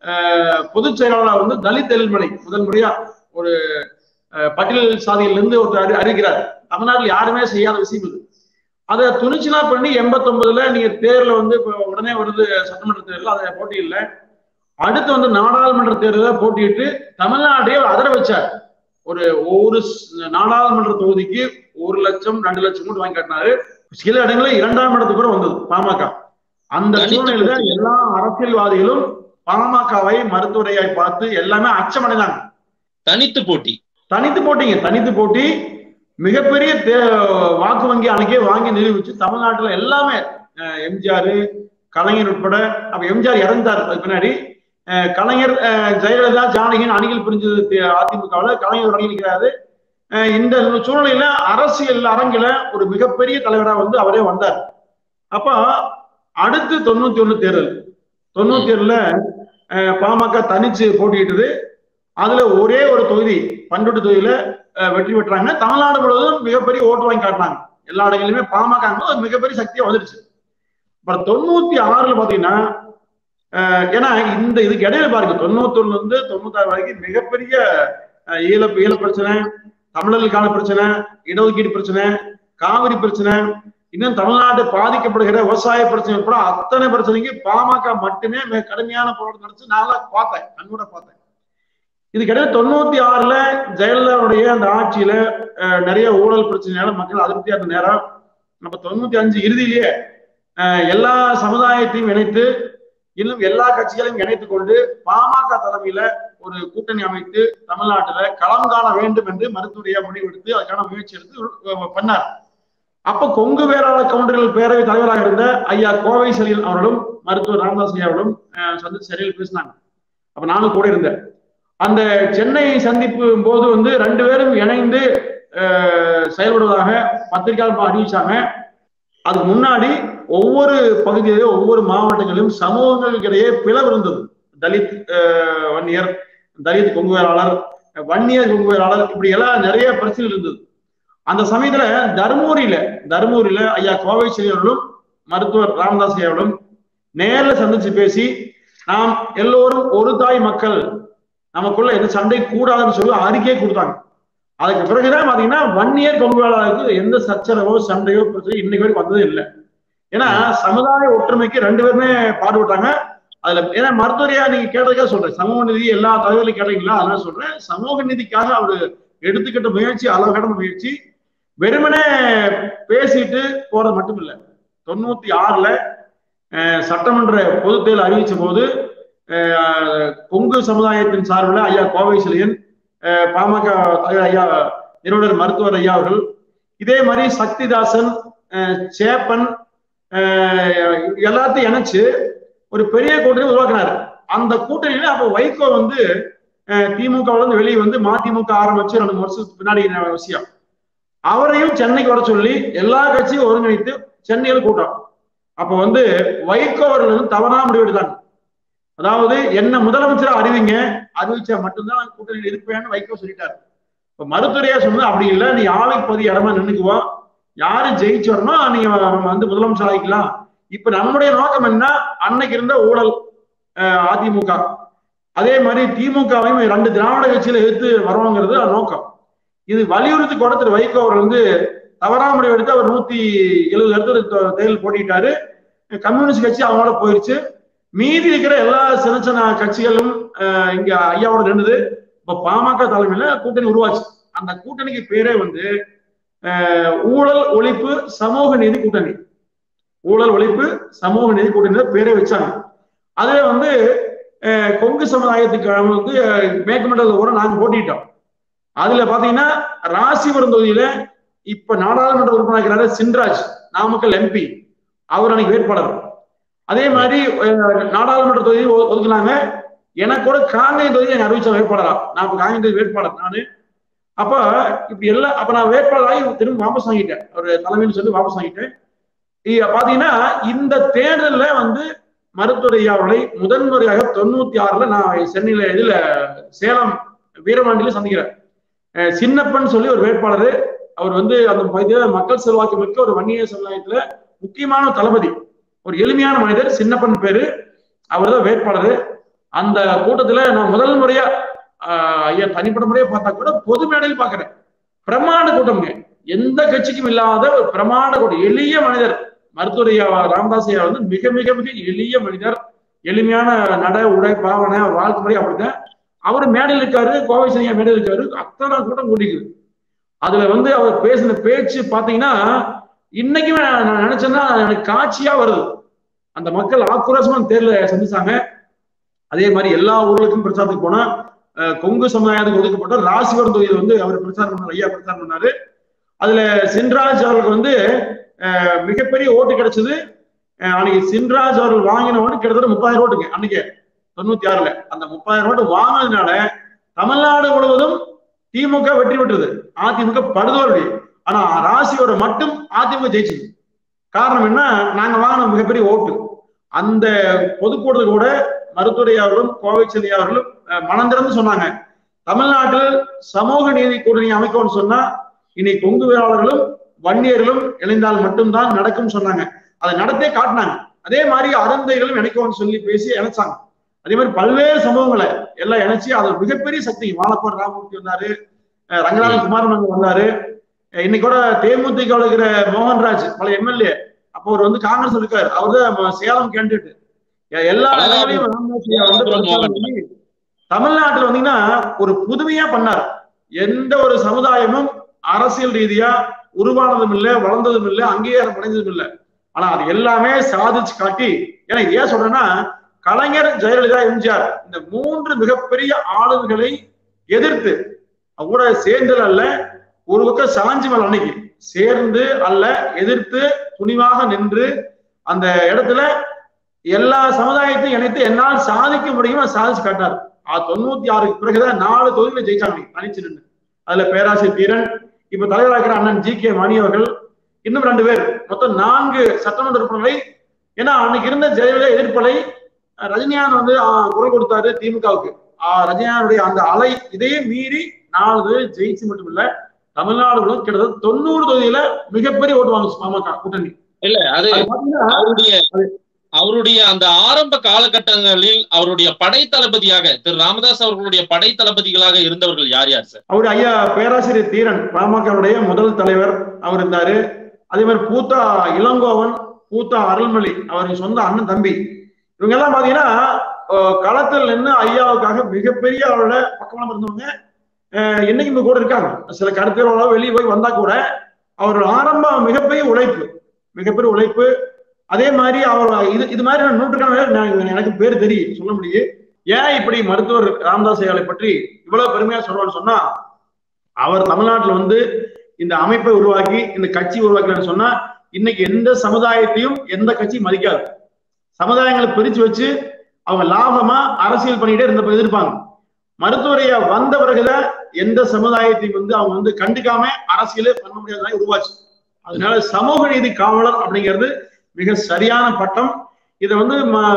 பொதுச் செயலாளர் வந்து தலித் எழில்மணி முதல் முறையா ஒரு பட்டியல் சாதியிலிருந்து ஒருத்தர் அறிவிக்கிறார் தமிழ்நாட்டில் யாருமே செய்யாத விஷயம் இது அதை துணிச்சலா பண்ணி எண்பத்தி ஒன்பதுல நீங்க தேர்ல வந்து இப்போ உடனே வருது சட்டமன்ற தேர்தல் அதை போட்டியில்லை அடுத்து வந்து நாடாளுமன்ற தேர்தலை போட்டியிட்டு தமிழ்நாட்டையே அதர வச்சார் ஒரு ஒவ்வொரு நாடாளுமன்ற தொகுதிக்கு ஒரு லட்சம் ரெண்டு லட்சம் கூட வாங்கி காட்டினாரு சில இடங்களில் இரண்டாம் இடத்துக்கு கூட வந்தது பாமக அந்த சூழ்நிலையில எல்லா அரசியல்வாதிகளும் பாமகவை மருத்துவரையாய் பார்த்து எல்லாமே அச்சமடைந்தாங்க தனித்து போட்டி தனித்து போட்டிங்க தனித்து போட்டி மிகப்பெரிய வாக்கு வங்கி அன்னைக்கே வாங்கி நிரூபிச்சு தமிழ்நாட்டுல எல்லாமே எம்ஜிஆர் கலைஞர் உட்பட அப்ப எம்ஜிஆர் இறந்தார் அது பின்னாடி கலைஞர் ஜெயலலிதா ஜானகின் அணிகள் பிரிஞ்சது அதிமுகவில் கலைஞர் தொடங்கி நிற்கிறாரு இந்த சூழ்நிலையில அரசியல் அரங்கில ஒரு மிகப்பெரிய தலைவரா வந்து அவரே வந்தார் அப்ப அடுத்து தொண்ணூத்தி ஒண்ணு தேர்தல் தொண்ணூத்தி ஏழுல அஹ், பாமக தனிச்சு போட்டியிட்டது அதுல ஒரே ஒரு தொகுதி பண்ருட்டி தொகுதியில அஹ், வெற்றி பெற்றாங்க தமிழ்நாடு முழுவதும் மிகப்பெரிய ஓட்டு வாங்கி காட்டினாங்க எல்லா இடங்களிலுமே பாமக ங்கிறது ஒரு மிகப்பெரிய சக்தியா வந்துருச்சு அப்புறம் தொண்ணூத்தி ஆறுல பாத்தீங்கன்னா அஹ், ஏன்னா இந்த இதுக்கு இடையில பாருங்க தொண்ணூத்தொன்னு இருந்து தொண்ணூத்தாறு வரைக்கும் மிகப்பெரிய அஹ், ஈழ ஈழ பிரச்சனை தமிழர்களுக்கான பிரச்சனை இடஒதுக்கீடு பிரச்சனை காவிரி பிரச்சனை இன்னும் தமிழ்நாடு பாதிக்கப்படுகிற விவசாய பிரச்சனை உட்பட அத்தனை பிரச்சனைக்கு பாமக மட்டுமே மிக கடுமையான போராட்டம் நடத்தி நான் பார்த்தேன் கண்ணோட பார்த்தேன் இதுக்கிடையே தொண்ணூத்தி ஆறுல ஜெயலலிதாவுடைய அந்த ஆட்சியில அஹ், நிறைய ஊழல் பிரச்சனையால மக்கள் அதிருப்தியா இருந்த நேரம் நம்ம தொண்ணூத்தி அஞ்சு இறுதியிலேயே அஹ், எல்லா சமுதாயத்தையும் இணைத்து இன்னும் எல்லா கட்சிகளையும் இணைத்துக் கொண்டு பாமக தலைமையில ஒரு கூட்டணி அமைத்து தமிழ்நாட்டுல களம் காண வேண்டும் என்று மருத்துவரையா முடிவெடுத்து அதுக்கான முயற்சி எடுத்து அஹ், பண்ணார் அப்ப கொங்கு வேளாளர் கவுண்டர்கள் பேரவை தலைவராக இருந்த ஐயா கோவை செலியன் அவர்களும் மருத்துவர் ராமதாஸ் ஐயா அவர்களும் அஹ், சந்தித்து சரியில் பேசினாங்க அப்ப நானும் கூட இருந்தேன் அந்த சென்னை சந்திப்பு போது வந்து ரெண்டு பேரும் இணைந்து அஹ், செயல்படுவதாக பத்திரிகையாளர் அறிவிச்சாங்க அதுக்கு முன்னாடி ஒவ்வொரு பகுதியிலும் ஒவ்வொரு மாவட்டங்களிலும் சமூகங்களுக்கு இடையே பிளவு இருந்தது தலித் அஹ், வன்னியர் தலித் கொங்கு வேளாளர் வன்னியர் கொங்கு வேளாளர் இப்படி எல்லாம் நிறைய பிரச்சனை இருந்தது அந்த சமயத்துல தருமபுரியில தருமபுரியில ஐயா கோவை செல்வி அவர்களும் மருத்துவர் ராமதாஸ் ஐயா அவர்களும் நேர்ல சந்திச்சு பேசி நாம் எல்லோரும் ஒரு தாய் மக்கள் நமக்குள்ள எந்த சண்டை கூடாதுன்னு சொல்லி அறிக்கையை கொடுத்தாங்க அதுக்கு பிறகுதான் பாத்தீங்கன்னா வன்னியர் கொங்கு வேளாளருக்கு எந்த சச்சரவோ சண்டையோ பிரச்சனை இன்னைக்கு வரைக்கும் வந்ததே இல்லை ஏன்னா சமுதாய ஒற்றுமைக்கு ரெண்டு பேருமே பாடுபட்டாங்க அதுல ஏன்னா மருத்துவரையா நீங்க கேட்டதுக்காக சொல்றேன் சமூக நீதி எல்லா தலைவர்களையும் கேட்டீங்களா அதனால சொல்றேன் சமூக நீதிக்காக அவரு எடுத்துக்கிட்ட முயற்சி அளவுகடந்த முயற்சி வெறுமனே பேசிட்டு போறது மட்டும் இல்ல தொண்ணூத்தி ஆறுல அஹ், சட்டமன்ற பொதுத் தேர்தல் அறிவிச்ச போது அஹ், கொங்கு சமுதாயத்தின் சார்பில் ஐயா கோவை சிலையன் அஹ், பாமக தலைவர் ஐயா நிறுவனர் மருத்துவர் ஐயா அவர்கள் இதே மாதிரி சக்திதாசன் அஹ், சேப்பன் அஹ், எல்லாத்தையும் இணைச்சு ஒரு பெரிய கூட்டணி உருவாக்குனாரு அந்த கூட்டணியில அப்ப வைகோ வந்து திமுகவுல இருந்து வெளியே வந்து மதிமுக ஆரம்பிச்சு ரெண்டு மூணு வருஷத்துக்கு பின்னாடி என்ன விஷயம் அவரையும் சென்னைக்கு வர சொல்லி எல்லா கட்சியும் ஒருங்கிணைத்து சென்னையில் கூட்டம் அப்ப வந்து வைகோ அவர்கள் வந்து தவறான முடிவு எடுத்தாங்க அதாவது என்ன முதலமைச்சரா அறிவிங்க அறிவிச்சா மட்டும்தான் நான் கூட்டணியில் இருப்பேன்னு வைகோ சொல்லிட்டாரு இப்ப மருத்துவரையா சொன்னது அப்படி இல்லை நீ ஆளுக்கு பதி இடமா நின்னுக்குவோம் யாரு ஜெயிச்சு வரணும் நீங்க வந்து முதலமைச்சர் ஆகிக்கலாம் இப்ப நம்முடைய நோக்கம் என்ன அன்னைக்கு இருந்த ஊழல் அஹ், அதிமுக அதே மாதிரி திமுகவையும் ரெண்டு திராவிட கட்சியில எதிர்த்து வரணுங்கிறது அது நோக்கம் இது வலியுறுத்தி கொடுத்துட்டு வைகோ அவர் வந்து தவறான முடிவு எடுத்து அவர் நூத்தி எழுபது இடத்துல தே- தேர்தல் போட்டிட்டாரு கம்யூனிஸ்ட் கட்சி அவங்களோட போயிருச்சு மீதி இருக்கிற எல்லா சின்ன சின்ன கட்சிகளும் அஹ், இங்க ஐயாவோட நின்றுது இப்ப பாமக தலைமையில கூட்டணி உருவாச்சு அந்த கூட்டணிக்கு பேரே வந்து அஹ், ஊழல் ஒழிப்பு சமூக நீதி கூட்டணி ஊழல் ஒழிப்பு சமூக நீதி கூட்டணி பேரே வச்சாங்க அதுல வந்து அஹ், கொங்கு சமுதாயத்துக்கு வந்து அஹ், மேற்கு மண்டலத்தில் கூட நாங்க போட்டிட்டோம் அதுல பாத்தீங்கன்னா ராசிபுரம் தொகுதியில இப்ப நாடாளுமன்ற உறுப்பினர் சின்ராஜ் நாமக்கல் எம்பி அவர் அன்னைக்கு வேட்பாளர் அதே மாதிரி அஹ், நாடாளுமன்ற தொகுதி ஒ- ஒதுக்குனாங்க எனக்கு கூட காங்கேயம் தொகுதி எனக்கு அறிவிச்ச வேட்பாளரா நான் இப்ப காங்கேயம் தொகுதி வேட்பாளர் நானு அப்ப இப்படி எல்லாம் அப்ப நான் வேட்பாளராகி திரும்ப வாபஸ் வாங்கிட்டேன் ஒரு தலைமைன்னு சொல்லி வாபஸ் வாங்கிட்டேன் இ- பாத்தீங்கன்னா இந்த தேர்தல்ல வந்து மருத்துவர் ஐயா அவர்களை முதன்முறையாக தொண்ணூத்தி ஆறுல நான் சென்னையில இதுல சேலம் வீரபாண்டியில சந்திக்கிறேன் அஹ் சின்னப்பன் சொல்லி ஒரு வேட்பாளர் அவர் வந்து அந்த பகுதியில மக்கள் செல்வாக்கு மிக்க ஒரு வன்னிய சமுதாயத்துல முக்கியமான ஒரு தளபதி ஒரு எளிமையான மனிதர் சின்னப்பன் பேரு அவர் தான் வேட்பாளர் அந்த கூட்டத்துல நான் முதல் முறையா ஆஹ், ஐயா தனிப்பட்ட முறையா பார்த்தா கூட பொது மேடையில் பாக்குறேன் பிரமாண்ட கூட்டம்ங்க எந்த கட்சிக்கும் இல்லாத ஒரு பிரமாண்ட கூட்டம் எளிய மனிதர் மருத்துவர் ஐயா ராமதாஸ் ஐயா வந்து மிக மிக மிக எளிய மனிதர் எளிமையான நட உடை பாவனை அவர் வாழ்க்கை முறை அப்படிதான் அவர் மேடையில் இருக்காரு கோவை சனியா மேடையில் இருக்காரு அத்தனை கூட்டம் கூட்டிக்குது அதுல வந்து அவர் பேசின பேச்சு பாத்தீங்கன்னா இன்னைக்குமே நான் நான் நினைச்சேன்னா எனக்கு காட்சியா வருது அந்த மக்கள் ஆக்ரோஷமா தேர்தல சந்திச்சாங்க அதே மாதிரி எல்லா ஊர்களுக்கும் பிரச்சாரத்துக்கு போனா அஹ், கொங்கு சமுதாயத்துக்கு ஒதுக்கப்பட்ட ராசிவரம் தொகுதியில் வந்து அவர் பிரச்சாரம் பண்ணார் ஐயா பிரச்சாரம் பண்ணாரு அதுல சின்ராஜ் அவர்களுக்கு வந்து அஹ், மிகப்பெரிய ஓட்டு கிடைச்சது அஹ், அன்னைக்கு சின்ராஜ் அவர்கள் வாங்கின ஓட்டு கிட்டத்தட்ட முப்பதாயிரம் ஓட்டுங்க அன்னைக்கு தொண்ணூத்தி ஆறுல அந்த முப்பதாயிரம் ஓட்டு வாங்கினதுனால தமிழ்நாடு முழுவதும் திமுக வெற்றி பெற்றது அதிமுக படுதோல்வி ஆனா ராசியோட மட்டும் அதிமுக ஜெயிச்சது காரணம் என்ன நாங்க வாங்கின மிகப்பெரிய ஓட்டு அந்த பொதுக்கூட்டத்தில் கூட மருத்துவரை அவர்களும் கோவை செல்வி அவர்களும் மனம் திறந்து சொன்னாங்க தமிழ்நாட்டில் சமூக நீதி கூட்டணி அமைக்கும்னு சொன்னா இனி கொங்கு வேளாளர்களும் வன்னியர்களும் இணைந்தால் மட்டும்தான் நடக்கும் சொன்னாங்க அதை நடத்தே காட்டினாங்க அதே மாதிரி அருந்தைகளும் இணைக்கும்னு சொல்லி பேசி இணைச்சாங்க அதே மாதிரி பல்வேறு சமூகங்களை எல்லாம் இணைச்சு அது மிகப்பெரிய சக்தி வாழப்பன் ராமமூர்த்தி வந்தாரு ரங்கநாதன் குமாரன் வந்தாரு இன்னைக்கு கூட தேமுதிக இருக்கிற மோகன்ராஜ் பல எம்எல்ஏ அப்போ அவர் வந்து காங்கிரஸ் இருக்காரு அவர் தான் சேலம் கேண்டிடேட் எல்லா இடங்களையும் தமிழ்நாட்டில் வந்தீங்கன்னா ஒரு புதுமையா பண்ணார் எந்த ஒரு சமுதாயமும் அரசியல் ரீதியா உருவானதும் இல்லை வளர்ந்ததும் இல்லை அங்கீகாரம் அடைந்ததும் இல்லை ஆனா அது எல்லாமே சாதிச்சு காட்டி ஏன்னா ஏன் சொல்றேன்னா கலைஞர் ஜெயலலிதா எம்ஜிஆர் இந்த மூன்று மிகப்பெரிய ஆளுமைகளை எதிர்த்து கூட சேர்ந்தல் அல்ல ஒரு பக்கம் சாஞ்சி மேல் அன்னைக்கு சேர்ந்து அல்ல எதிர்த்து துணிவாக நின்று அந்த இடத்துல எல்லா சமுதாயத்தையும் இணைத்து என்னால் சாதிக்க முடியும் சாதிச்சு காட்டார் தொண்ணூத்தி ஆறுக்கு பிறகுதான் நாலு தொகுதியில ஜெயிச்சாங்க தனிச்சு நின்று அதுல பேராசிரியர் தீரன் இப்ப தலைவராகிற அண்ணன் ஜி கே மணி அவர்கள் இன்னும் ரெண்டு பேர் மொத்தம் நான்கு சட்டமன்ற உறுப்பினர்களை ஏன்னா அன்னைக்கு இருந்த ஜெயலலிதா எதிர்ப்பலை ரஜினிகாந்த் வந்து குரல் கொடுத்தாரு திமுகவுக்கு ரஜினிகாந்துடைய அந்த அலை இதையே மீறி நாலு ஜெயிச்சு மட்டும் இல்ல தமிழ்நாடு கிட்டத்தட்ட தொண்ணூறு தொகுதியில மிகப்பெரிய ஓட்டு வாங்க பாமக கூட்டணி இல்ல அது அவருடைய அவருடைய அந்த ஆரம்ப காலகட்டங்களில் அவருடைய படை தளபதியாக திரு ராமதாஸ் அவர்களுடைய படை தளபதிகளாக இருந்தவர்கள் யார் யார் சார் அவர் ஐயா பேராசிரியர் தீரன் பாமகவுடைய முதல் தலைவர் அவர் இருந்தாரு அதே மாதிரி பூத்தா இளங்கோவன் பூத்தா அருள்மொழி அவருக்கு சொந்த அண்ணன் தம்பி இவங்க எல்லாம் பாத்தீங்கன்னா களத்தில் நின்று ஐயாவுக்காக மிகப்பெரிய அவரோட பக்கமாக இருந்தவங்க என்னைக்கு கூட இருக்காங்க சில கருத்துகளோட வெளியே போய் வந்தா கூட அவர் ஆரம்ப மிகப்பெரிய உழைப்பு மிகப்பெரிய உழைப்பு அதே மாதிரி அவர் இது இது மாதிரி நூற்றுக்கணக்கான எனக்கு பேர் தெரியும் சொல்ல முடியும் ஏன் இப்படி மருத்துவர் ராமதாஸ் ஐயாவை பற்றி இவ்வளவு பெருமையா சொல்றோம்னு சொன்னா அவர் தமிழ்நாட்டில் வந்து இந்த அமைப்பை உருவாக்கி இந்த கட்சி உருவாக்கலன்னு சொன்னா இன்னைக்கு எந்த சமுதாயத்தையும் எந்த கட்சி மதிக்காது சமுதாயங்களை பிரிச்சு வச்சு அவங்க லாபமா அரசியல் பண்ணிட்டே இருந்த எதிர்ப்பாங்க மருத்துவரைய வந்த பிறகுதான் எந்த சமுதாயத்தையும் வந்து அவங்க வந்து கண்டுக்காம அரசியலே பண்ண முடியாத உருவாச்சு அதனால சமூக நீதி காவலர் அப்படிங்கிறது மிக சரியான பட்டம் இதை வந்து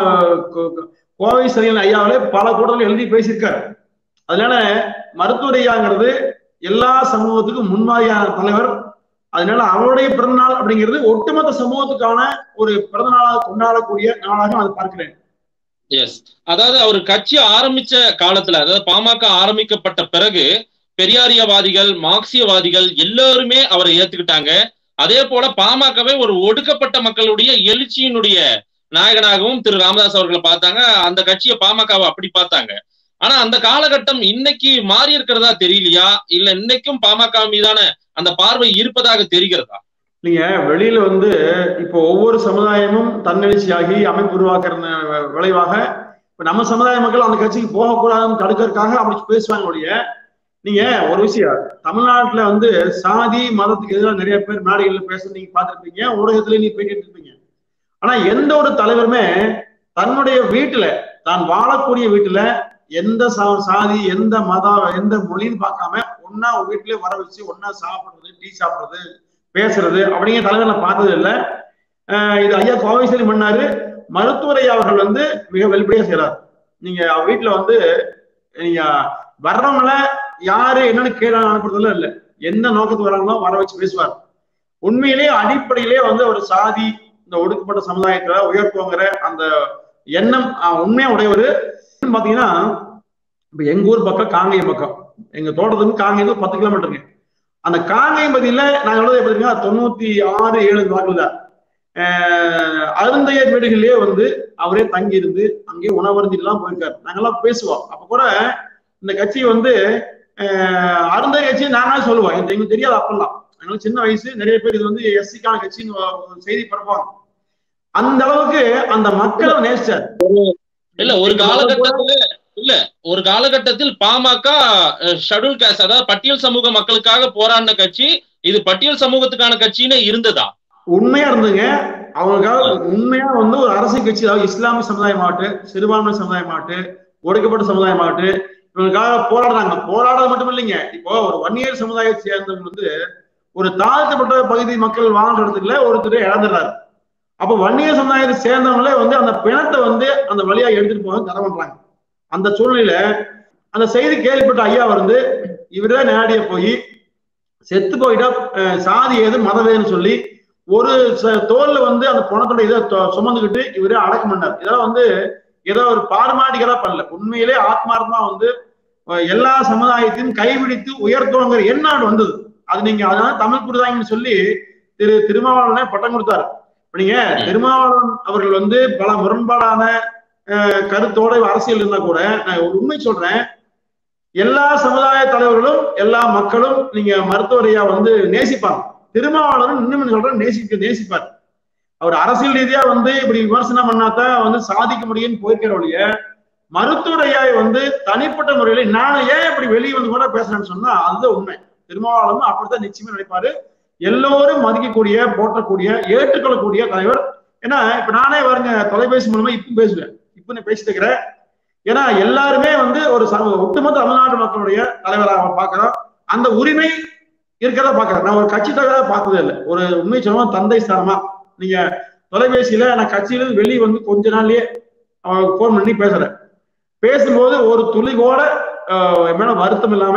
கோவை சரியான ஐயாவிலே பல கூட்டத்தில் எழுதி பேசியிருக்காரு அதனால மருத்துவரையாங்கிறது எல்லா சமூகத்துக்கும் முன்மாதிரியான தலைவர் அதனால அவருடைய பிறந்தநாள் அப்படிங்கிறது ஒட்டுமொத்த சமூகத்துக்கான ஒரு பிறந்த நாளாக கொண்டாடக்கூடிய நாளாக நான் பார்க்கிறேன் எஸ் அதாவது அவர் கட்சி ஆரம்பிச்ச காலத்துல அதாவது பாமக ஆரம்பிக்கப்பட்ட பிறகு பெரியாரியவாதிகள் மார்க்சியவாதிகள் எல்லாருமே அவரை ஏத்துக்கிட்டாங்க அதே போல பாமகவை ஒரு ஒடுக்கப்பட்ட மக்களுடைய எழுச்சியினுடைய நாயகனாகவும் திரு ராமதாஸ் அவர்களை பார்த்தாங்க அந்த கட்சியை பாமகவை அப்படி பார்த்தாங்க ஆனா அந்த காலகட்டம் இன்னைக்கு மாறி இருக்கிறதா தெரியலையா இல்ல இன்னைக்கும் பாமக மீதான அந்த பார்வை இருப்பதாக தெரிகிறதா நீங்க வெளியில வந்து இப்போ ஒவ்வொரு சமுதாயமும் தன்னெழுச்சியாகி அமைப்பு உருவாக்குற விளைவாக இப்ப நம்ம சமுதாய மக்கள் அந்த கட்சிக்கு போகக்கூடாதுன்னு தடுக்கிறதுக்காக அப்படி பேசுவாங்க ஒழிய நீங்க ஒரு விஷயம் தமிழ்நாட்டுல வந்து சாதி மதத்துக்கு எதிராக நிறைய பேர் மேடைகள்ல பேச நீங்க பார்த்துருப்பீங்க ஊடகத்துல நீங்க பேசிட்டு இருப்பீங்க ஆனா எந்த ஒரு தலைவருமே தன்னுடைய வீட்டுல தான் வாழக்கூடிய வீட்டுல எந்த சாதி எந்த மதம் எந்த மொழின்னு பார்க்காம ஒன்னா வீட்டுல வர வச்சு ஒன்னா சாப்பிடுறது டீ சாப்பிடுறது பேசுறது அப்படிங்கிற தலைவர் நான் பார்த்தது இல்லை இது ஐயா கோவைசலி பண்ணாரு மருத்துவரை அவர்கள் வந்து மிக வெளிப்படையா செய்யறாரு நீங்க வீட்டுல வந்து நீங்க வர்றவங்கள யாரு என்னன்னு கேள்வி அனுப்புறதுல இல்ல எந்த நோக்கத்துக்கு வராங்களோ வர வச்சு பேசுவார் உண்மையிலேயே அடிப்படையிலே வந்து ஒரு சாதி இந்த ஒடுக்கப்பட்ட சமுதாயத்துல உயர்த்துவங்கிற அந்த எண்ணம் உண்மையா உடையவர் பாத்தீங்கன்னா இப்ப எங்க ஊர் பக்கம் காங்கேயம் பக்கம் எங்க தோட்டத்துக்கு காங்கேயம் பத்து கிலோமீட்டருங்க அந்த காங்கேயம் பகுதியில நாங்க எழுத எப்படிங்க தொண்ணூத்தி ஆறு ஏழு வாக்குல அருந்தையர் வீடுகளிலேயே வந்து அவரே தங்கி இருந்து அங்கேயே உணவருந்திலாம் போயிருக்காரு நாங்கெல்லாம் பேசுவோம் அப்ப கூட இந்த கட்சி வந்து அருந்தைய கட்சி நாங்களே சொல்லுவோம் எங்களுக்கு தெரியாது அப்பெல்லாம் எங்களுக்கு சின்ன வயசு நிறைய பேர் இது வந்து எஸ்சிக்கான கட்சின்னு செய்தி பரப்பாங்க அந்த அளவுக்கு அந்த மக்களை நேசிச்சார் இல்ல ஒரு காலகட்டத்துல இல்ல ஒரு காலகட்டத்தில் பாமக ஷெட்யூல் கேஸ்ட் அதாவது பட்டியல் சமூக மக்களுக்காக போராடின கட்சி இது பட்டியல் சமூகத்துக்கான கட்சின்னு இருந்ததா உண்மையா இருந்துங்க அவங்களுக்காக உண்மையா வந்து ஒரு அரசியல் கட்சி அதாவது இஸ்லாமிய சமுதாயம் ஆகட்டு சிறுபான்மை சமுதாயம் ஆகட்டு ஒடுக்கப்பட்ட சமுதாயம் ஆகட்டு இவங்களுக்காக போராடுறாங்க போராடுறது மட்டும் இல்லைங்க இப்போ ஒரு வன்னியர் சமுதாயத்தை சேர்ந்தவங்க வந்து ஒரு தாழ்த்தப்பட்ட பகுதி மக்கள் வாழ்ற இடத்துல ஒருத்தர் இழந்துடுறாரு அப்ப வன்னிய சமுதாயத்தை சேர்ந்தவங்களே வந்து அந்த பிணத்தை வந்து அந்த வழியா எடுத்துட்டு போக தர பண்றாங்க அந்த சூழ்நிலையில அந்த செய்தி கேள்விப்பட்ட ஐயா வந்து இவரே நேரடியா போய் செத்து போயிட்டா அஹ், சாதி ஏது மதம் ஏதுன்னு சொல்லி ஒரு ச- தோல்ல வந்து அந்த பணத்தோட இதை தொ- சுமந்துக்கிட்டு இவரே அடக்கம் பண்ணார் இதெல்லாம் வந்து ஏதோ ஒரு பாரமாட்டிகளா பண்ணல உண்மையிலே ஆத்மார்த்தமா வந்து அஹ், எல்லா சமுதாயத்தையும் கைபிடித்து உயர்த்துவங்கிற எண்ணாடு வந்தது அது நீங்க அதனால தமிழ் புரிதாங்கன்னு சொல்லி திரு திருமாவளவனே பட்டம் கொடுத்தாரு இப்ப நீங்க திருமாவளவன் அவர்கள் வந்து பல முரண்பாடான அஹ், கருத்தோட அரசியல் இருந்தா கூட நான் ஒரு உண்மை சொல்றேன் எல்லா சமுதாய தலைவர்களும் எல்லா மக்களும் நீங்க மருத்துவரையா வந்து நேசிப்பாங்க திருமாவளவன் இன்னும் சொல்றேன் நேசிக்க நேசிப்பார் அவர் அரசியல் ரீதியா வந்து இப்படி விமர்சனம் பண்ணாதான் வந்து சாதிக்க முடியும்னு போயிருக்கிற ஒழிய மருத்துவரையாய் வந்து தனிப்பட்ட முறையில நான் ஏன் இப்படி வெளியே வந்து கூட பேசுறேன்னு சொன்னா அதுதான் உண்மை திருமாவளவன் அப்படித்தான் நிச்சயமா நினைப்பாரு எல்லோரும் மதிக்கக்கூடிய போற்றக்கூடிய ஏற்றுக்கொள்ளக்கூடிய தலைவர் ஏன்னா இப்ப நானே வருங்க தொலைபேசி மூலமா இப்ப பேசுவேன் இப்ப நான் பேசிட்டு இருக்கிறேன் ஏன்னா எல்லாருமே வந்து ஒரு சம- ஒட்டுமொத்த தமிழ்நாட்டு மக்களுடைய தலைவராக பார்க்கிறோம் அந்த உரிமை இருக்கிறத பார்க்கிறேன் நான் ஒரு கட்சி தலைவராக பார்த்ததே இல்லை ஒரு உண்மை சொல்லுவோம் தந்தை ஸ்தானமா நீங்க தொலைபேசியில நான் கட்சியில இருந்து வெளியே வந்து கொஞ்ச நாள்லயே போன் பண்ணி பேசுறேன் பேசும்போது ஒரு துளி கூட ஆஹ், என் மேல வருத்தம் இல்லாம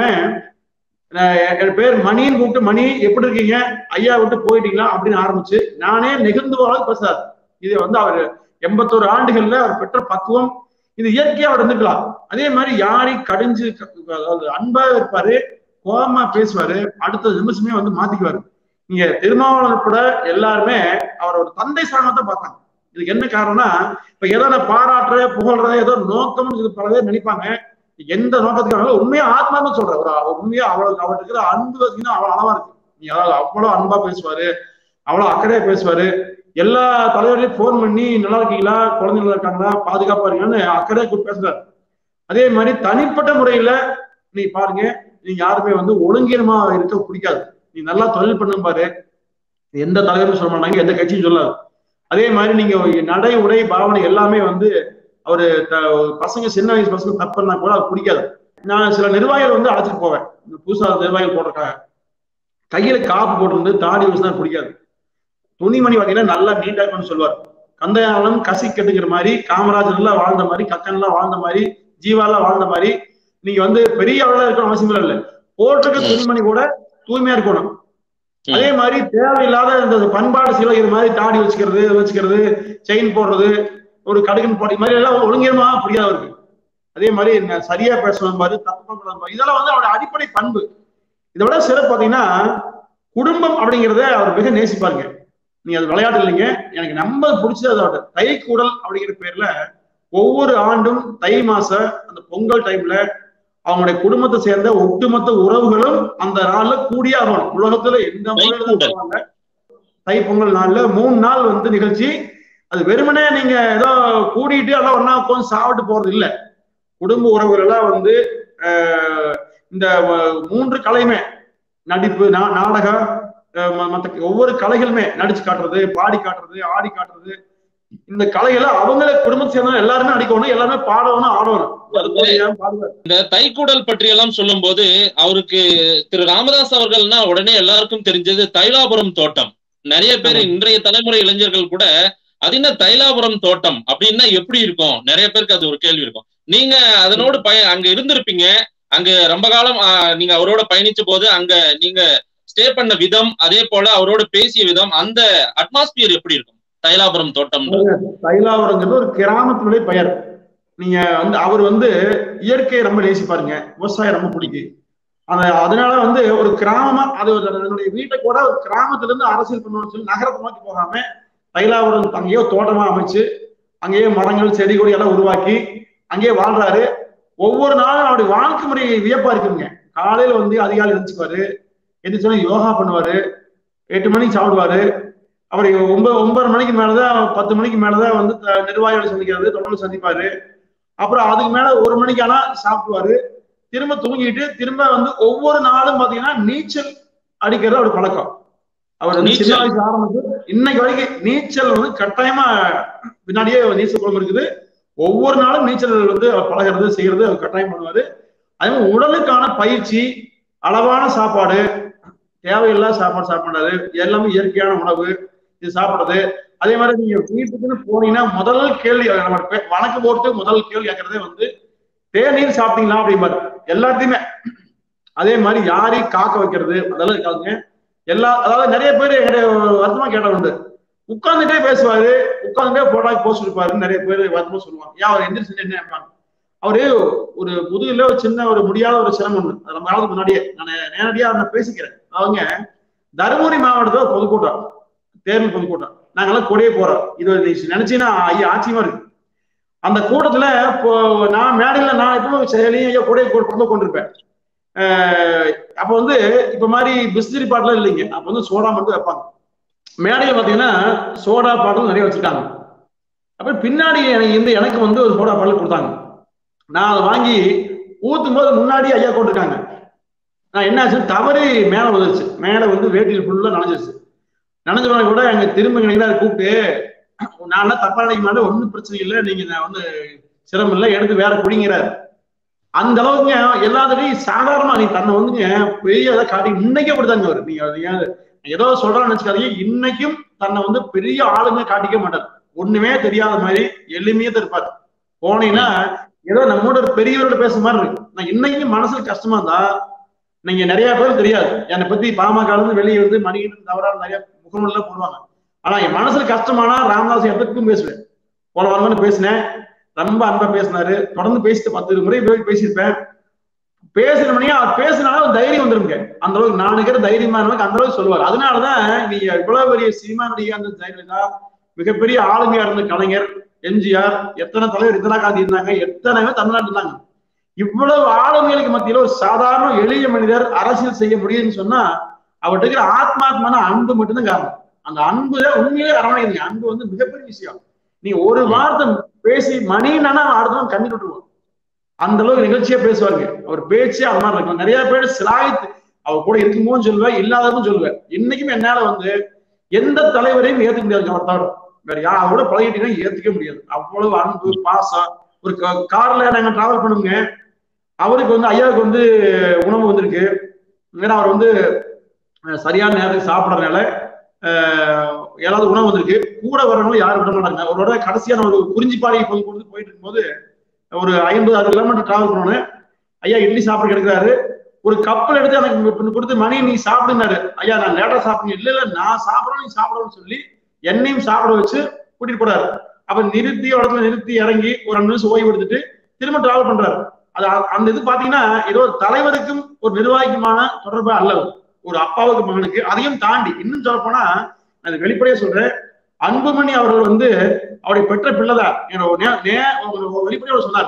நான் என் என் பேர் மணின்னு கூப்பிட்டு மணி எப்படி இருக்கீங்க ஐயா விட்டு போயிட்டீங்களா அப்படின்னு ஆரம்பிச்சு நானே நெகிழ்ந்து போல பேசுறாரு இது வந்து அவர் எண்பத்தோரு ஆண்டுகள்ல அவர் பெற்ற பக்குவம் இது இயற்கையா அவர் இருந்துக்கலாம் அதே மாதிரி யாரையும் கடிஞ்சு க- அதாவது அன்பா இருப்பாரு கோபமா பேசுவாரு அடுத்த நிமிஷமே வந்து மாத்திக்குவாரு நீங்க திருமாவளவன் உட்பட எல்லாருமே அவர் ஒரு தந்தை ஸ்தானத்தை பார்த்தாங்க இதுக்கு என்ன காரணம்னா இப்ப ஏதோ நான் பாராட்டுற புகழ்ற ஏதோ நோக்கம் இது பல பேர் நினைப்பாங்க எந்த நோக்கத்துக்காக உண்மையா ஆத்மான்னு சொல்றேன் ஒரு ஒரு உண்மையா அவளுக்கு அவர்கிட்ட இருக்கிற அன்பு பார்த்தீங்கன்னா அவ்வளவு அளவா இருக்கு நீ அதாவது அவ்வளவு அன்பா பேசுவாரு அவ்வளவு அக்கறையா பேசுவாரு எல்லா தலைவர்களையும் போன் பண்ணி நல்லா இருக்கீங்களா குழந்தைங்களா இருக்காங்களா பாதுகாப்பா இருக்கீங்கன்னு அக்கறையா கூப்பிட்டு பேசுறாரு அதே மாதிரி தனிப்பட்ட முறையில நீ பாருங்க நீங்க யாருமே வந்து ஒழுங்கீனமா இருக்க பிடிக்காது நீ நல்லா தொழில் பண்ணும் பாரு எந்த தலைவரும் சொல்ல மாட்டாங்க எந்த கட்சியும் சொல்லாது அதே மாதிரி நீங்க நடை உடை பாவனை எல்லாமே வந்து அவரு த- பசங்க சின்ன வயசு பசங்க தப்பு பண்ணா கூட அது பிடிக்காது நான் சில நிர்வாகிகள் வந்து அழைச்சிட்டு போவேன் இந்த புதுசா நிர்வாகிகள் போட்டிருக்காங்க கையில காப்பு போட்டிருந்து தாடி வச்சு தான் பிடிக்காது துணிமணி பார்த்தீங்கன்னா நல்லா நீட்டா இருக்கும்னு சொல்லுவார் கந்தையாளம் கசி கட்டுங்கிற மாதிரி காமராஜர் எல்லாம் வாழ்ந்த மாதிரி கக்கன் எல்லாம் வாழ்ந்த மாதிரி ஜீவா எல்லாம் வாழ்ந்த மாதிரி நீங்க வந்து பெரிய அளவுல இருக்கணும் அவசியம் இல்லை போட்டிருக்க துணிமணி கூட தூய்மையா இருக்கணும் அதே மாதிரி தேவையில்லாத இந்த பண்பாடு சில இது மாதிரி தாடி வச்சுக்கிறது இது வச்சுக்கிறது செயின் போடுறது ஒரு கடுகன் போடி மாதிரி எல்லாம் ஒழுங்கியமா புரியாது இருக்கு அதே மாதிரி நான் சரியா பேசணும் பாரு தப்பு பண்ணக்கூடாது பாரு. இதெல்லாம் வந்து அவருடைய அடிப்படை பண்பு இதை விட சிறப்பு பாத்தீங்கன்னா குடும்பம் அப்படிங்கிறத அவர் மிக நேசிப்பாருங்க நீங்க அது விளையாட்டு இல்லைங்க எனக்கு நம்ம பிடிச்சது அதோட தை கூடல் அப்படிங்கிற பேர்ல ஒவ்வொரு ஆண்டும் தை மாச அந்த பொங்கல் டைம்ல அவங்களுடைய குடும்பத்தை சேர்ந்த ஒட்டுமொத்த உறவுகளும் அந்த நாள்ல கூடியே ஆகணும் உலகத்துல எந்த மூலையில தான் தைப்பொங்கல். போவாங்க தை பொங்கல் நாள்ல மூணு நாள் வந்து நிகழ்ச்சி அது வெறுமனே நீங்க ஏதோ கூடிட்டு எல்லாம் ஒண்ணா உட்காந்து சாப்பிட்டு போறது இல்ல குடும்ப உறவுகள் எல்லாம் வந்து ஆஹ், இந்த வ- மூன்று கலையுமே நடிப்பு நா- நாடகம் ஆஹ், ம- மத்த ஒவ்வொரு கலைகளுமே நடிச்சு காட்டுறது பாடி காட்டுறது ஆடி காட்டுறது இந்த கலைகளை அவங்கள குடும்பத்தை சேர்ந்த எல்லாருமே நடிக்கணும் எல்லாருமே பாடணும் ஆடணும் அது போலியா பாடுவார் இந்த தைக்கூடல் பற்றி எல்லாம் சொல்லும் போது அவருக்கு திரு ராமதாஸ் அவர்கள்னா உடனே எல்லாருக்கும் தெரிஞ்சது தைலாபுரம் தோட்டம் நிறைய பேர் ஆமா. இன்றைய தலைமுறை இளைஞர்கள் கூட அது என்ன தைலாபுரம் தோட்டம் அப்படின்னா எப்படி இருக்கும் நிறைய பேருக்கு அது ஒரு கேள்வி இருக்கும் நீங்க அதனோடு பய அங்க இருந்திருப்பீங்க அங்க ரொம்ப காலம் ஆ, நீங்க அவரோட பயணிச்ச போது அங்க நீங்க ஸ்டே பண்ண விதம் அதே போல அவரோட பேசிய விதம் அந்த அட்மாஸ்பியர் எப்படி இருக்கும் தைலாபுரம் தோட்டம் தைலாவரங்கிறது ஒரு கிராமத்தினுடைய பெயர் நீங்க வந்து அவர் வந்து இயற்கையை ரொம்ப நேசிப்பாருங்க விவசாயம் ரொம்ப பிடிக்கும் அந்த அதனால வந்து ஒரு கிராமமா அது ஒரு என்னுடைய வீட்டை கூட ஒரு கிராமத்துல இருந்து அரசியல் பண்ணணும்னு சொல்லி நகரத்தை நோக்கி போகாம தைலாவரம் அங்கேயோ தோட்டமா அமைச்சு அங்கேயே மரங்கள் செடி கொடி எல்லாம் உருவாக்கி அங்கேயே வாழ்றாரு ஒவ்வொரு நாளும் அவருடைய வாழ்க்கை முறை வியப்பா இருக்குங்க காலையில வந்து அதிகாலை எழுந்துச்சுக்குவாரு எந்திரிச்சோடனே யோகா பண்ணுவாரு எட்டு மணிக்கு சாப்பிடுவாரு அவர் ஒன்பது ஒன்பது மணிக்கு மேலதான் பத்து மணிக்கு மேலதான் வந்து த- நிர்வாகிகளை சந்திக்கிறது தொடர்ந்து சந்திப்பாரு அப்புறம் அதுக்கு மேல ஒரு மணிக்கு ஆனா சாப்பிடுவாரு திரும்ப தூங்கிட்டு திரும்ப வந்து ஒவ்வொரு நாளும் பாத்தீங்கன்னா நீச்சல் அடிக்கிறது அவர் பழக்கம் அவர் வந்து சின்ன நீச்சல். வயசு ஆரம்பிச்சு இன்னைக்கு வரைக்கும் நீச்சல் வந்து கட்டாயமா பின்னாடியே நீச்சல் குளம் இருக்குது ஒவ்வொரு நாளும் நீச்சல் வந்து அவர் பழகிறது செய்யறது அவர் கட்டாயம் பண்ணுவாரு அதே மாதிரி உடலுக்கான பயிற்சி அளவான சாப்பாடு தேவையில்லாத சாப்பாடு சாப்பிடாரு எல்லாமே இயற்கையான உணவு இது சாப்பிடுறது அதே மாதிரி நீங்க வீட்டுக்குன்னு போனீங்கன்னா முதல் கேள்வி நம்ம பே- வணக்கம் போட்டு முதல் கேள்வி கேட்கறதே வந்து தேநீர் சாப்பிட்டீங்களா அப்படிம்பாரு எல்லாத்தையுமே அதே மாதிரி யாரையும் காக்க வைக்கிறது அதெல்லாம் இருக்காதுங்க எல்லா அதாவது நிறைய பேர் என்கிட்ட வருத்தமா கேட்ட உண்டு உட்கார்ந்துட்டே பேசுவாரு உட்கார்ந்துட்டே போட்டா போஸ்ட் இருப்பாருன்னு நிறைய பேர் வருத்தமா சொல்லுவாங்க ஏன் அவர் எந்திரிச்சு என்ன நினைப்பாங்க அவரு ஒரு முதுகுல ஒரு சின்ன ஒரு முடியாத ஒரு சிரமம் ஒண்ணு அது நம்ம காலத்துக்கு முன்னாடியே நான் நேரடியா நான் பேசிக்கிறேன் அவங்க தருமபுரி மாவட்டத்துல ஒரு பொதுக்கூட்டம் தேர்தல் பொதுக்கூட்டம் நாங்கெல்லாம் கொடியே போறோம் இது நீ நினைச்சீங்கன்னா ஐயா ஆச்சரியமா இருக்கு அந்த கூட்டத்துல இப்போ நான் மேடையில நான் எப்பவும் செயலையும் ஐயா கொடியை கொண்டு கொண்டிருப்பேன் ஆஹ் அப்ப வந்து இப்ப மாதிரி பிஸ்லரி பாட்டுலாம் இல்லைங்க அப்ப வந்து சோடா மட்டும் வைப்பாங்க மேடையில பாத்தீங்கன்னா சோடா பாட்டில் நிறைய வச்சிருக்காங்க அப்புறம் பின்னாடி எனக்கு இந்த எனக்கு வந்து ஒரு சோடா பாட்டில் கொடுத்தாங்க நான் அதை வாங்கி ஊத்தும் போது முன்னாடி ஐயா கொண்டிருக்காங்க நான் என்ன ஆச்சு தவறி மேல வந்துருச்சு மேல வந்து வேட்டியில் ஃபுல்லா நனைஞ்சிருச்சு நனைஞ்சவனை கூட அங்க திரும்ப நினைக்கிறாரு கூப்பிட்டு நான் என்ன தப்பா நினைக்க மாட்டேன் ஒன்றும் பிரச்சனை இல்லை நீங்க நான் வந்து சிரமம் இல்லை எடுத்து வேற குடிங்கிறாரு அந்த அளவுக்கு எல்லாத்துலையும் சாதாரணமா நீ தன்னை வந்துங்க பெரிய இதை காட்டி இன்னைக்கே அப்படித்தாங்க வரும் நீங்க அது ஏன் ஏதோ சொல்றான்னு நினைச்சுக்காதீங்க இன்னைக்கும் தன்னை வந்து பெரிய ஆளுங்க காட்டிக்க மாட்டார் ஒண்ணுமே தெரியாத மாதிரி எளிமையா தான் இருப்பார் போனீங்கன்னா ஏதோ நம்மோட ஒரு பெரியவரோட பேசுற மாதிரி இருக்கு நான் இன்னைக்கும் மனசுல கஷ்டமா இருந்தா நீங்க நிறைய பேர் தெரியாது என்னை பத்தி பாமக இருந்து வெளியே வந்து மணிகண்டன் தவறா நிறைய முகமெல்லாம் போடுவாங்க ஆனா என் மனசுல கஷ்டமானா ராமதாஸ் எதுக்கும் பேசுவேன் போன வாரம்னு பேசினேன் ரொம்ப அன்பா பேசினாரு தொடர்ந்து பேசிட்டு பத்து முறை போய் பேசியிருப்பேன் பேசின மணியா அவர் பேசினாலும் ஒரு தைரியம் வந்துருங்க அந்த அளவுக்கு நான் இருக்கிற தைரியமா இருந்தவங்க அந்த அளவுக்கு சொல்லுவார் அதனாலதான் நீங்க இவ்வளவு பெரிய சினிமா நடிகை அந்த தைரியதா மிகப்பெரிய ஆளுமையா இருந்த கலைஞர் எம்ஜிஆர் எத்தனை தலைவர் இந்திரா காந்தி இருந்தாங்க எத்தனை பேர் தமிழ்நாட்டில் இருந்தாங்க இவ்வளவு ஆளுமைகளுக்கு மத்தியில ஒரு சாதாரண எளிய மனிதர் அரசியல் செய்ய முடியும்னு சொன்னா அவர்கிட்ட இருக்கிற ஆத்மாத்மான அன்பு மட்டும்தான் காரணம் அந்த அன்பு உண்மையிலே அரவணைக்குங்க அன்பு வந்து மிகப்பெரிய விஷயம் நீ ஒரு வார்த்தை பேசி மணினா அடுத்தவன் கண்ணீர் விட்டுருவான் அந்த அளவுக்கு நிகழ்ச்சியா பேசுவாருங்க அவர் பேச்சே அது மாதிரி இருக்கும் நிறைய பேர் சிலாய்த்து அவர் கூட இருக்கும்போது சொல்லுவேன் இல்லாததும் சொல்லுவேன் இன்னைக்கும் என்னால வந்து எந்த தலைவரையும் ஏத்துக்க முடியாது அவர் தவிர வேற யார் அவரோட பழகிட்டீங்கன்னா ஏத்துக்க முடியாது அவ்வளவு அன்பு பாசம் ஒரு கார்ல நாங்க டிராவல் பண்ணுங்க அவருக்கு வந்து ஐயாவுக்கு வந்து உணவு வந்திருக்கு ஏன்னா அவர் வந்து சரியான நேரத்துக்கு சாப்பிடறதுனால ஏதாவது உணவு வந்திருக்கு கூட வரவங்களும் யாரும் விட மாட்டாங்க அவரோட கடைசியான ஒரு குறிஞ்சிப்பாடி போய் கொண்டு போயிட்டு இருக்கும்போது ஒரு ஐம்பது அறுபது கிலோமீட்டர் டிராவல் பண்ணணும் ஐயா இட்லி சாப்பிட கிடைக்கிறாரு ஒரு கப்பல் எடுத்து எனக்கு கொடுத்து மணி நீ சாப்பிடுனாரு ஐயா நான் லேட்டா சாப்பிடணும் இல்ல இல்ல நான் சாப்பிடணும் நீ சாப்பிடணும்னு சொல்லி என்னையும் சாப்பிட வச்சு கூட்டிட்டு போறாரு அப்ப நிறுத்தி இடத்துல நிறுத்தி இறங்கி ஒரு ரெண்டு நிமிஷம் ஓய்வு எடுத்துட்டு திரும்ப டிராவல் பண்றாரு அது அந்த இது பாத்தீங்கன்னா ஏதோ ஒரு தலைவருக்கும் ஒரு நிர்வாகிக்குமான தொடர்பு அல்ல ஒரு அப்பாவுக்கு மகனுக்கு அதையும் தாண்டி இன்னும் சொல்ல போனா நான் வெளிப்படையா சொல்றேன் அன்புமணி அவர்கள் வந்து அவருடைய பெற்ற பிள்ளைதான் வெளிப்படையா சொன்னார்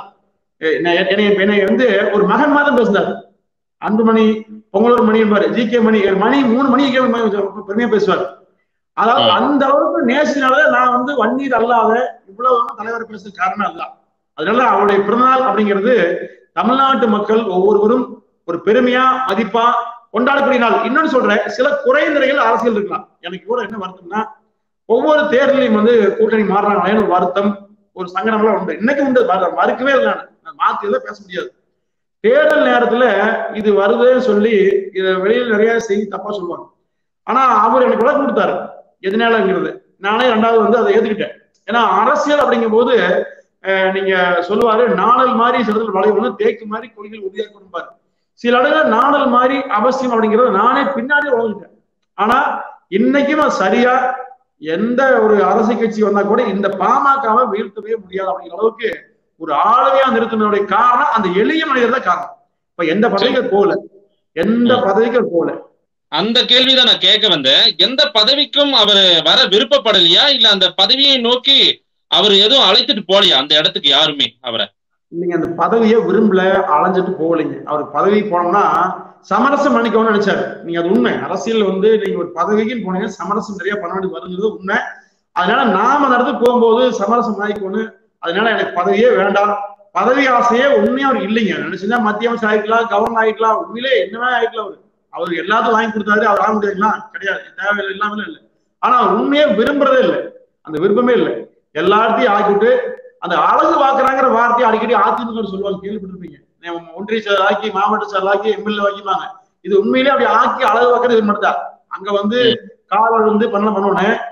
என்னை வந்து ஒரு மகன் மாதிரி பேசினார் அன்புமணி பொங்கலூர் மணி என்பாரு ஜி கே மணி மணி மூணு மணிக்கு பெருமையா பேசுவார் அதாவது அந்த அளவுக்கு நேசினாலதான் நான் வந்து வன்னீர் அல்லாத இவ்வளவு தலைவர் பேசுறது காரணம் அல்ல அதனால அவருடைய பிறந்தநாள் அப்படிங்கிறது தமிழ்நாட்டு மக்கள் ஒவ்வொருவரும் ஒரு பெருமையா மதிப்பா கொண்டாடக்கூடிய நாள் இன்னொன்னு சொல்றேன் சில குறைநிறைகள் அரசியல் இருக்கலாம் எனக்கு கூட என்ன வருத்தம்னா ஒவ்வொரு தேர்தலையும் வந்து கூட்டணி மாறுறாங்களேன்னு ஒரு வருத்தம் ஒரு சங்கடம் எல்லாம் உண்டு இன்னைக்கு உண்டு மறுக்கவே இல்லை நான் மாத்தி எல்லாம் பேச முடியாது தேர்தல் நேரத்துல இது வருதுன்னு சொல்லி இதை வெளியில நிறைய செய்தி தப்பா சொல்லுவாங்க ஆனா அவர் எனக்கு விளக்கம் கொடுத்தாரு எதனாலங்கிறது நானே ரெண்டாவது வந்து அதை ஏத்துக்கிட்டேன் ஏன்னா அரசியல் அப்படிங்கும் போது நீங்க சொல்லுவாரு நாணல் மாதிரி சிலர்கள் வளைவு தேக்கு மாதிரி கொள்கைகள் உறுதியாக கொடுப்பாரு சில இடங்கள் நாணல் மாதிரி அவசியம் அப்படிங்கிறத நானே பின்னாடி வளர்ந்துட்டேன் ஆனா இன்னைக்கும் அது சரியா எந்த ஒரு அரசியல் கட்சி வந்தா கூட இந்த பாமகவை வீழ்த்தவே முடியாது அப்படிங்கிற அளவுக்கு ஒரு ஆளுமையா நிறுத்தினுடைய காரணம் அந்த எளிய மனிதர் தான் காரணம் இப்ப எந்த பதவிகள் போகல எந்த பதவிகள் போகல அந்த கேள்விதான் நான் கேட்க வந்தேன் எந்த பதவிக்கும் அவர் வர விருப்பப்படலையா இல்ல அந்த பதவியை நோக்கி அவர் எதுவும் அழைத்துட்டு போலையா அந்த இடத்துக்கு யாருமே அவரை நீங்க அந்த பதவியை விரும்பல அலைஞ்சிட்டு போகலைங்க அவர் பதவி போனோம்னா சமரசம் பண்ணிக்கணும்னு நினைச்சாரு நீங்க அது உண்மை அரசியல் வந்து நீங்க ஒரு பதவிக்குன்னு போனீங்க சமரசம் நிறைய பண்ண வேண்டியது வருங்கிறது உண்மை அதனால நாம அந்த இடத்துக்கு போகும்போது சமரசம் ஆகிக்கணும் அதனால எனக்கு பதவியே வேண்டாம் பதவி ஆசையே உண்மையா அவர் இல்லைங்க நினைச்சுன்னா மத்திய அமைச்சர் ஆகிக்கலாம் கவர்னர் ஆகிக்கலாம் உண்மையிலே என்னவே ஆகிக்கலாம் அவரு அவர் எல்லாத்தையும் வாங்கி கொடுத்தாரு அவர் ஆக முடியாதுங்களா கிடையாது தேவையில்லை இல்லாமல இல்லை ஆனா அவர் உண்மையே விரும்புறதே இல்லை அந்த விருப்பமே இல்லை எல்லாத்தையும் ஆக்கிவிட்டு அந்த அழகு வாக்குறாங்கிற வார்த்தையை அடிக்கடி அதிமுக சொல்லுவாங்க கேள்விப்பட்டிருப்பீங்க ஒன்றிய செயல் ஆக்கி மாவட்ட செயல் ஆக்கி எம்எல்ஏ ஆக்கிப்பாங்க இது உண்மையிலே அப்படி ஆக்கி அழகு வாக்குறது மட்டும்தான் அங்க வந்து காவல் வந்து பண்ண பண்ணோன்னு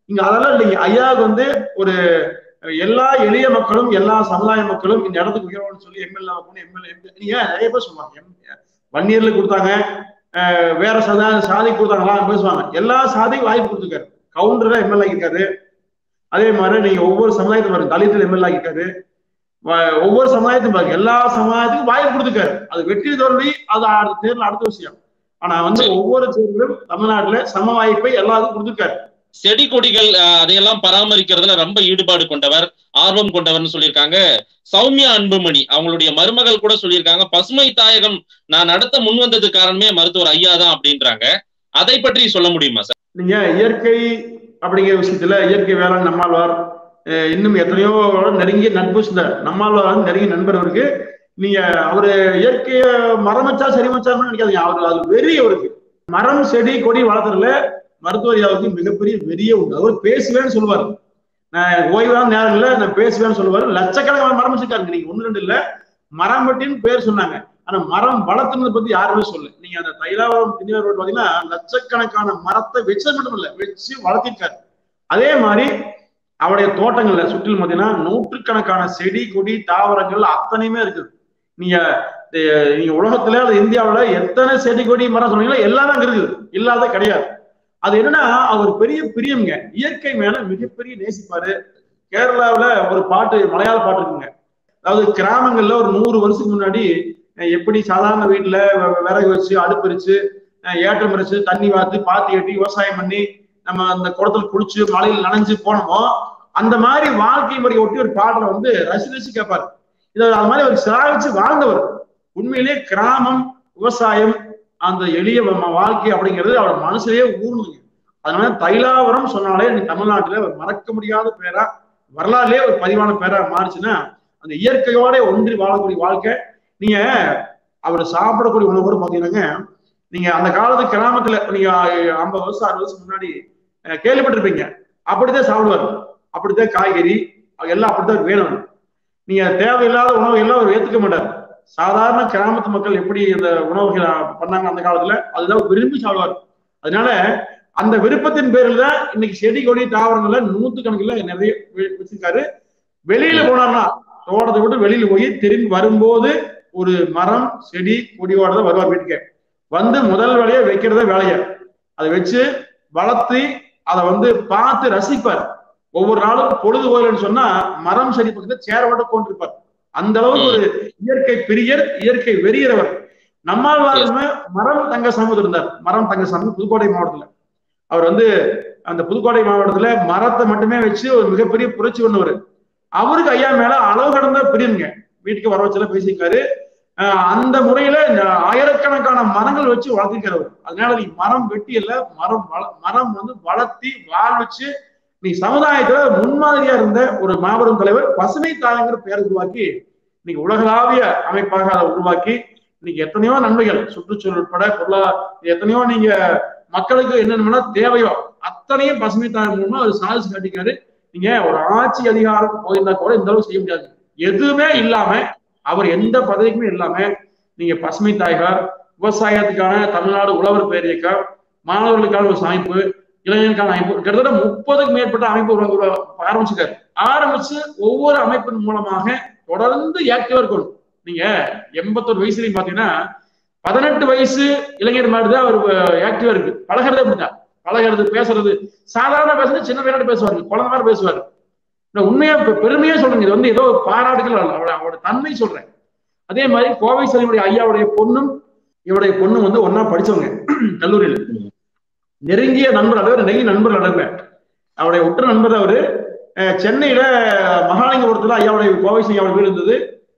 இங்க அதெல்லாம் இல்லைங்க ஐயாவுக்கு வந்து ஒரு எல்லா எளிய மக்களும் எல்லா சமுதாய மக்களும் இந்த இடத்துக்கு உயர்வுன்னு சொல்லி எம்எல்ஏ எம்எல்ஏ நீங்க நிறைய பேர் சொல்லுவாங்க வன்னியர்ல கொடுத்தாங்க வேற சதா சாதி கொடுத்தாங்களா பேசுவாங்க எல்லா சாதிக்கும் வாய்ப்பு கொடுத்துருக்காரு கவுண்டர்ல எம்எல்ஏ ஆகிருக்காரு அதே மாதிரி நீங்க ஒவ்வொரு சமுதாயத்தையும் பாருங்க தலித்தில் எம்எல்ஏ ஆகிருக்காரு ஒவ்வொரு சமுதாயத்தையும் பாருங்க எல்லா சமுதாயத்துக்கும் வாய்ப்பு கொடுத்துருக்காரு அது வெற்றி தோல்வி அது அடுத்த தேர்தல் அடுத்த விஷயம் ஆனா வந்து ஒவ்வொரு தேர்தலும் தமிழ்நாட்டுல சம வாய்ப்பை எல்லாருக்கும் கொடுத்துருக்காரு செடி கொடிகள் அதையெல்லாம் பராமரிக்கிறதுல ரொம்ப ஈடுபாடு கொண்டவர் ஆர்வம் கொண்டவர்னு சொல்லியிருக்காங்க சௌமியா அன்புமணி அவங்களுடைய மருமகள் கூட சொல்லியிருக்காங்க பசுமை தாயகம் நான் நடத்த முன் வந்தது காரணமே மருத்துவர் ஐயா தான் அப்படின்றாங்க அதை பற்றி சொல்ல முடியுமா சார் நீங்க இயற்கை அப்படிங்கிற விஷயத்துல இயற்கை வேளாண் நம்மாழ்வார் இன்னும் எத்தனையோ நெருங்கிய நட்பு இந்த நம்மாழ்வார் நெருங்கிய நண்பர் அவருக்கு நீங்க அவரு இயற்கைய மரம் வச்சா சரி வச்சாருன்னு நினைக்காதீங்க அவரு அது வெறி அவருக்கு மரம் செடி கொடி வளர்த்துறதுல மருத்துவரியாவுக்கு மிகப்பெரிய வெறிய உண்டு அவர் பேசுவேன்னு சொல்லுவார் நான் ஓய்வான நேரங்கள்ல நான் பேசுவேன்னு சொல்லுவார் லட்சக்கணக்கான மரம் வச்சிருக்காரு நீங்க ஒண்ணு ரெண்டு இல்ல மரம் வெட்டின்னு பேர் சொன்னாங்க ஆனா மரம் வளர்த்துனதை பத்தி யாருமே சொல்ல நீங்க அந்த தைலாவரம் திணிவர் ரோடு பாத்தீங்கன்னா லட்சக்கணக்கான மரத்தை வச்சது மட்டும் இல்ல வச்சு வளர்த்திருக்காரு அதே மாதிரி அவருடைய தோட்டங்கள்ல சுற்றிலும் பாத்தீங்கன்னா நூற்றுக்கணக்கான செடி கொடி தாவரங்கள் அத்தனையுமே இருக்குது நீங்க நீங்க உலகத்துல அது இந்தியாவில எத்தனை செடி கொடி மரம் சொன்னீங்களோ எல்லாமே அங்க இருக்குது இல்லாத கிடையாது அது என்னன்னா அவர் பெரிய பிரியம்ங்க இயற்கை மேல மிகப்பெரிய நேசிப்பாரு கேரளாவில ஒரு பாட்டு மலையாள பாட்டு இருக்குங்க அதாவது கிராமங்கள்ல ஒரு நூறு வருஷத்துக்கு முன்னாடி எப்படி சாதாரண வீட்டுல விறகு வச்சு அடுப்பு வச்சு ஏற்றம் வச்சு தண்ணி வாத்து பாத்தி கட்டி விவசாயம் பண்ணி நம்ம அந்த குளத்துல குளிச்சு மலையில் நனைஞ்சு போனோமோ அந்த மாதிரி வாழ்க்கை முறையை ஒட்டி ஒரு பாடலை வந்து ரசி ரசி கேட்பாரு இதை அது மாதிரி அவர் சிராவிச்சு வாழ்ந்தவர் உண்மையிலேயே கிராமம் விவசாயம் அந்த எளிய வாழ்க்கை அப்படிங்கிறது அவர் மனசுலயே ஊர்னுங்க அதனால தைலாவரம் சொன்னாலே இன்னைக்கு தமிழ்நாட்டுல ஒரு மறக்க முடியாத பேரா வரலாறுலயே ஒரு பதிவான பேரா மாறுச்சுன்னா அந்த இயற்கையோட ஒன்றி வாழக்கூடிய வாழ்க்கை நீங்க அவர் சாப்பிடக்கூடிய உணவு கூட பாத்தீங்கன்னாங்க நீங்க அந்த காலத்து கிராமத்துல நீங்க ஐம்பது வருஷம் அறுபது வருஷம் முன்னாடி கேள்விப்பட்டிருப்பீங்க அப்படித்தான் சாப்பிடுவார் அப்படித்தான் காய்கறி எல்லாம் அப்படித்தான் வேணும் நீங்க தேவையில்லாத உணவு எல்லாம் அவர் ஏத்துக்க மாட்டார் சாதாரண கிராமத்து மக்கள் எப்படி இந்த உணவுகள் பண்ணாங்க அந்த காலத்துல அதுதான் விரும்பி சாப்பிடுவார் அதனால அந்த விருப்பத்தின் பேரில் தான் இன்னைக்கு செடி கொடி தாவரங்கள்ல நூத்து கணக்கில் நிறைய வச்சிருக்காரு வெளியில போனார்னா தோட்டத்தை விட்டு வெளியில போய் திரும்பி வரும்போது ஒரு மரம் செடி கொடியோட தான் வருவார் வீட்டுக்கு வந்து முதல் வேலையை வைக்கிறத வேலைய அதை வச்சு வளர்த்து அதை வந்து பார்த்து ரசிப்பார் ஒவ்வொரு நாளும் பொழுது போகலன்னு சொன்னா மரம் செடி பக்கத்துல சேரோட கொண்டிருப்பார் அந்த அளவுக்கு ஒரு இயற்கை பிரியர் இயற்கை வெறியறவர் நம்மாழ்வாருமே மரம் தங்க சமூகம் இருந்தார் மரம் தங்க சமூகம் புதுக்கோட்டை மாவட்டத்துல அவர் வந்து அந்த புதுக்கோட்டை மாவட்டத்துல மரத்தை மட்டுமே வச்சு ஒரு மிகப்பெரிய புரட்சி பண்ணவர் அவருக்கு ஐயா மேல அளவு கடந்த பிரியுங்க வீட்டுக்கு வர வச்சல பேசியிருக்காரு அந்த முறையில ஆயிரக்கணக்கான மரங்கள் வச்சு வளர்த்திருக்காரு அதனால நீ மரம் வெட்டி இல்ல மரம் மரம் வந்து வளர்த்தி வாழ் வச்சு நீ சமுதாயத்துல முன்மாதிரியா இருந்த ஒரு மாபெரும் தலைவர் பசுமை தாயங்கிற பெயர் உருவாக்கி இன்னைக்கு உலகளாவிய அமைப்பாக அதை உருவாக்கி இன்னைக்கு எத்தனையோ நன்மைகள் சுற்றுச்சூழல் உட்பட பொருளாதார எத்தனையோ நீங்க மக்களுக்கு என்னென்ன தேவையோ அத்தனையும் பசுமை தாயம் மூலமா அவர் சாதிச்சு காட்டிக்காரு நீங்க ஒரு ஆட்சி அதிகாரம் போயிருந்தா கூட இந்த அளவுக்கு செய்ய முடியாது எதுவுமே இல்லாம அவர் எந்த பதவிக்குமே இல்லாம நீங்க பசுமை தாயகர் விவசாயத்துக்கான தமிழ்நாடு உழவர் பேரியக்கம் மாணவர்களுக்கான ஒரு அமைப்பு இளைஞருக்கான அமைப்பு கிட்டத்தட்ட முப்பதுக்கு மேற்பட்ட அமைப்பு ஆரம்பிச்சிருக்காரு ஆரம்பிச்சு ஒவ்வொரு அமைப்பின் மூலமாக தொடர்ந்து ஆக்டிவா இருக்கணும் நீங்க எண்பத்தொரு வயசுலயும் பாத்தீங்கன்னா பதினெட்டு வயசு இளைஞர் மாதிரி தான் அவர் ஆக்டிவா இருக்கு பழகிறது அப்படிதான் பழகிறது பேசுறது சாதாரண பேசுறது சின்ன பையனோட பேசுவாரு குழந்தை மாதிரி பேசுவாரு உண்மையா பெருமையா சொல்றேங்க இது வந்து ஏதோ பாராட்டுகள் அவரோட அவரோட தன்மை சொல்றேன் அதே மாதிரி கோவை செல்வனுடைய ஐயாவுடைய பொண்ணும் இவருடைய பொண்ணும் வந்து ஒன்னா படிச்சவங்க கல்லூரியில நெருங்கிய நண்பர் அளவு நெருங்கிய நண்பர் அளவு அவருடைய உற்ற நண்பர் அவரு சென்னையில மகாலிங்கபுரத்துல ஐயாவுடைய கோவை ஐயாவுடைய வீடு இருந்தது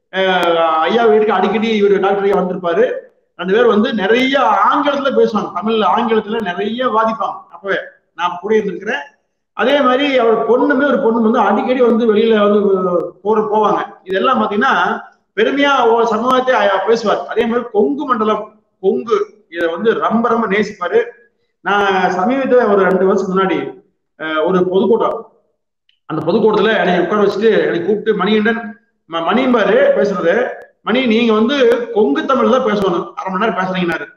ஐயா வீட்டுக்கு அடிக்கடி இவர் டாக்டர் ஐயா வந்திருப்பாரு ரெண்டு பேர் வந்து நிறைய ஆங்கிலத்துல பேசுவாங்க தமிழ்ல ஆங்கிலத்துல நிறைய வாதிப்பாங்க அப்பவே நான் கூட இருந்திருக்கிறேன் அதே மாதிரி அவர் பொண்ணுமே ஒரு பொண்ணு வந்து அடிக்கடி வந்து வெளியில வந்து போற போவாங்க இதெல்லாம் பாத்தீங்கன்னா பெருமையா சமூகத்தை பேசுவார் அதே மாதிரி கொங்கு மண்டலம் கொங்கு இதை வந்து ரொம்ப ரொம்ப நேசிப்பாரு நான் சமீபத்துல ஒரு ரெண்டு வருஷம் முன்னாடி ஒரு பொதுக்கூட்டம் அந்த பொதுக்கூட்டத்துல என்னை உட்கார வச்சுட்டு என்னை கூப்பிட்டு மணிகண்டன் மணிம்பாரு பேசுறது மணி நீங்க வந்து கொங்கு தமிழ் தான் பேசணும் அரை மணி நேரம் பேசுறீங்கன்னாரு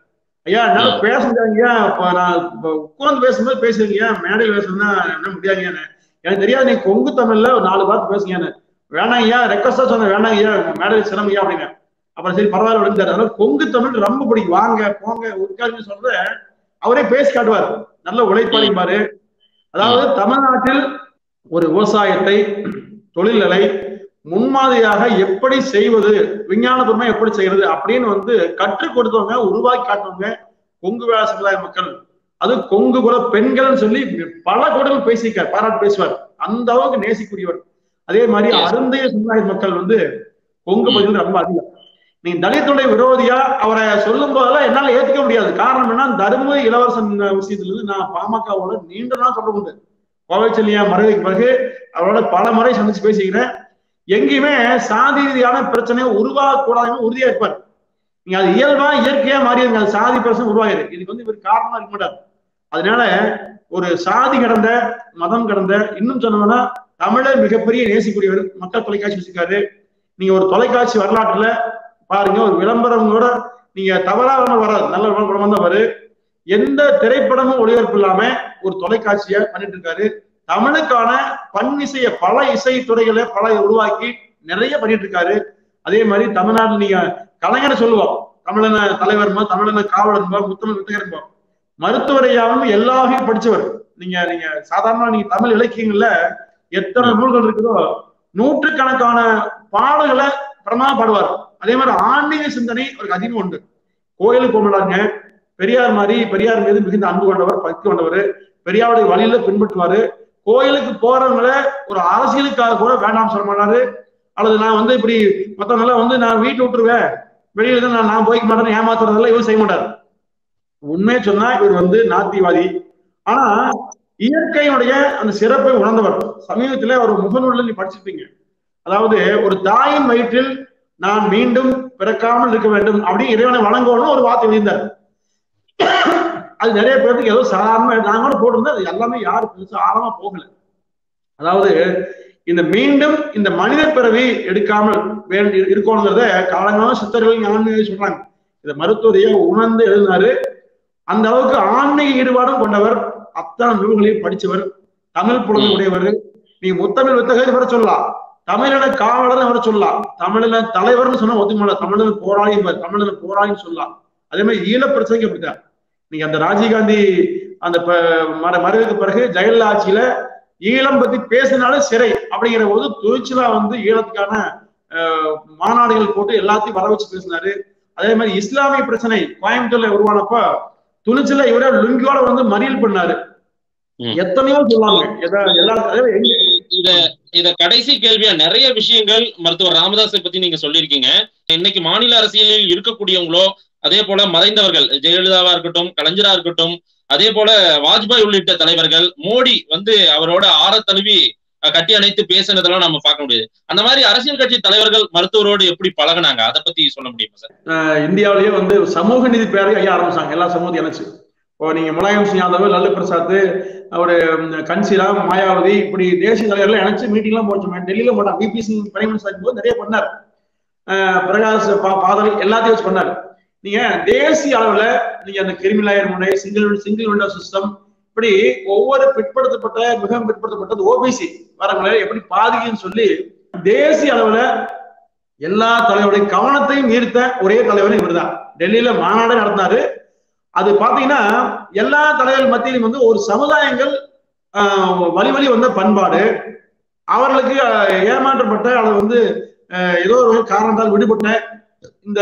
ஐயா என்னால பேச முடியாதுங்க இப்ப நான் இப்ப உட்கார்ந்து பேசும்போது பேசுறீங்க மேடையில் பேசணும்னா என்ன முடியாதுங்க எனக்கு தெரியாது நீ கொங்கு தமிழ்ல ஒரு நாலு வார்த்தை பேசுங்க வேணாம் ஐயா ரெக்வஸ்டா சொன்ன வேணாம் ஐயா மேடையில் சிரமம் ஐயா அப்படிங்க அப்புறம் சரி பரவாயில்ல விழுந்தாரு அதனால கொங்கு தமிழ் ரொம்ப பிடிக்கும் வாங்க போங்க உட்காருங்க சொல்ற அவரே பேசி காட்டுவார் நல்ல உழைப்பாளிப்பாரு அதாவது தமிழ்நாட்டில் ஒரு விவசாயத்தை தொழில்களை முன்மாதிரியாக எப்படி செய்வது விஞ்ஞானபூர்வமா எப்படி செய்யறது அப்படின்னு வந்து கற்றுக் கொடுத்தவங்க உருவாக்கி காட்டுவங்க கொங்கு வேலை சமுதாய மக்கள் அது கொங்கு குல பெண்கள்னு சொல்லி பல கோடங்கள் பேசியிருக்கார் பாராட்டு பேசுவார் அந்த அளவுக்கு நேசிக்கூடியவர் அதே மாதிரி அருந்தைய சமுதாய மக்கள் வந்து கொங்கு பகுதியில் ரொம்ப அதிகம் நீங்க தலித்துடைய விரோதியா அவரை சொல்லும் போதெல்லாம் என்னால ஏத்துக்க முடியாது காரணம் என்ன தரும இளவரசன் விஷயத்துல இருந்து நான் பாமகவோட நீண்ட நாள் தொடர்பு உண்டு கோவை செல்லியா மறைவுக்கு பிறகு அவரோட பல முறை சந்திச்சு பேசிக்கிறேன் எங்கேயுமே சாதி ரீதியான பிரச்சனையை உருவாகக்கூடாதுன்னு உறுதியா இருப்பார் நீங்க அது இயல்பா இயற்கையா மாறிடுங்க அது சாதி பிரச்சனை உருவாகிடு இதுக்கு வந்து இவர் காரணமா இருக்க மாட்டார் அதனால ஒரு சாதி கடந்த மதம் கடந்த இன்னும் சொன்னோம்னா தமிழை மிகப்பெரிய நேசிக்கூடியவர் மக்கள் தொலைக்காட்சி வச்சிருக்காரு நீங்க ஒரு தொலைக்காட்சி வரலாற்றுல பாருங்க ஒரு விளம்பரம் கூட நீங்க தவறாம வராது நல்ல விளம்பரம் தான் வரு எந்த திரைப்படமும் ஒளிபரப்பு இல்லாம ஒரு தொலைக்காட்சிய பண்ணிட்டு இருக்காரு தமிழுக்கான பன்னிசைய பல இசை துறைகளை பல உருவாக்கி நிறைய பண்ணிட்டு இருக்காரு அதே மாதிரி தமிழ்நாட்டில் நீங்க கலைஞரை சொல்லுவோம் தமிழன தலைவர்மா தமிழன காவலர்மா முத்தமிழ் வித்தகர்மா மருத்துவரையாவும் எல்லா வகையும் படிச்சவர் நீங்க நீங்க சாதாரண நீங்க தமிழ் இலக்கியங்கள்ல எத்தனை நூல்கள் இருக்குதோ நூற்றுக்கணக்கான பாடல்களை பிரமா பாடுவார் அதே மாதிரி ஆன்மீக சிந்தனை அவருக்கு அதிகம் உண்டு கோயிலுக்கு போகலாங்க பெரியார் மாதிரி பெரியார் மீது மிகுந்த அன்பு கொண்டவர் பக்தி கொண்டவர் பெரியாருடைய வழியில பின்பற்றுவாரு கோயிலுக்கு போறவங்கள ஒரு அரசியலுக்காக கூட வேண்டாம் சொல்ல மாட்டாரு அல்லது நான் வந்து இப்படி மத்தவங்க வந்து நான் வீட்டு விட்டுருவேன் வெளியில இருந்து நான் நான் போய்க்க மாட்டேன் ஏமாத்துறதெல்லாம் இவர் செய்ய மாட்டார் உண்மையை சொன்னா இவர் வந்து நாத்திவாதி ஆனா இயற்கையினுடைய அந்த சிறப்பை உணர்ந்தவர் சமீபத்துல ஒரு முகநூல்ல நீ படிச்சிருப்பீங்க அதாவது ஒரு தாயின் வயிற்றில் நான் மீண்டும் பிறக்காமல் இருக்க வேண்டும் அப்படின்னு இறைவனை வழங்கணும் ஒரு வார்த்தை எழுந்தார் அது நிறைய பேருக்கு ஏதோ சாதாரண நான் கூட போட்டிருந்தேன் அது எல்லாமே யாரும் பெருசா ஆழமா போகல அதாவது இந்த மீண்டும் இந்த மனித பிறவி எடுக்காமல் வேண்டி இருக்கணுங்கிறத காலங்காலம் சித்தர்கள் ஞான சொல்றாங்க இதை மருத்துவரைய உணர்ந்து எழுதினாரு அந்த அளவுக்கு ஆன்மீக ஈடுபாடும் கொண்டவர் அத்தனை நூல்களையும் படிச்சவர் தமிழ் புலமை உடையவர் நீ முத்தமிழ் வித்தகை வர சொல்லலாம் தமிழின காவலர் வர சொல்லலாம் தமிழின தலைவர்னு சொன்னா ஒத்துக்கல தமிழின போராளி தமிழின போராளின்னு சொல்லலாம் அதே மாதிரி ஈழ பிரச்சனைக்கு அப்படித்தான் நீங்க அந்த ராஜீவ்காந்தி அந்த மறைவுக்கு பிறகு ஜெயலலிதா ஆட்சியில ஈழம் பத்தி பேசினாலும் சிறை அப்படிங்கிற போது துணிச்சலா வந்து ஈழத்துக்கான மாநாடுகள் போட்டு எல்லாத்தையும் வர வச்சு பேசினாரு அதே மாதிரி இஸ்லாமிய பிரச்சனை கோயம்புத்தூர்ல உருவானப்ப துணிச்சல இவர லுங்கியோட வந்து மறியல் பண்ணாரு எத்தனையோ சொல்லுவாங்க இத இத கடைசி கேள்வியா நிறைய விஷயங்கள் மருத்துவர் ராமதாஸை பத்தி நீங்க சொல்லியிருக்கீங்க இன்னைக்கு மாநில அரசியலில் இருக்கக்கூடியவங்களோ அதே போல மறைந்தவர்கள் ஜெயலலிதாவா இருக்கட்டும் கலைஞரா இருக்கட்டும் அதே போல வாஜ்பாய் உள்ளிட்ட தலைவர்கள் மோடி வந்து அவரோட ஆற தழுவி கட்டி அணைத்து பேசினதெல்லாம் நம்ம பார்க்க முடியாது அந்த மாதிரி அரசியல் கட்சி தலைவர்கள் மருத்துவரோடு எப்படி பழகினாங்க அதை பத்தி சொல்ல முடியுமா சார் இந்தியாவிலேயே வந்து சமூக நீதி பேரை ஐயா ஆரம்பிச்சாங்க எல்லா சமூகத்தையும் இணைச்சு இப்போ நீங்க முலாயம் சிங் யாதவ் லல்லு பிரசாத் அவரு கன்சிராம் மாயாவதி இப்படி தேசிய தலைவர்கள் இணைச்சு மீட்டிங் எல்லாம் போச்சு டெல்லியில போட்டாங்க விபி சிங் பிரைம் மினிஸ்டர் போது நிறைய பண்ணார் பிரகாஷ் பாதல் எல்லாத்தையும் வச்சு பண்ணாரு நீங்க தேசிய அளவுல நீங்க அந்த கிரிமினல் முறை சிங்கிள் சிங்கிள் விண்டோ சிஸ்டம் இப்படி ஒவ்வொரு பிற்படுத்தப்பட்ட மிக பிற்படுத்தப்பட்டது ஓபிசி வரவங்களை எப்படி பாதிக்குன்னு சொல்லி தேசிய அளவுல எல்லா தலைவருடைய கவனத்தையும் ஈர்த்த ஒரே தலைவர் இவர் தான் டெல்லியில மாநாடு நடத்தினாரு அது பாத்தீங்கன்னா எல்லா தலைவர் மத்தியிலும் வந்து ஒரு சமுதாயங்கள் வழி வழி வந்த பண்பாடு அவர்களுக்கு ஏமாற்றப்பட்ட அல்லது வந்து ஏதோ ஒரு காரணத்தால் விடுபட்ட இந்த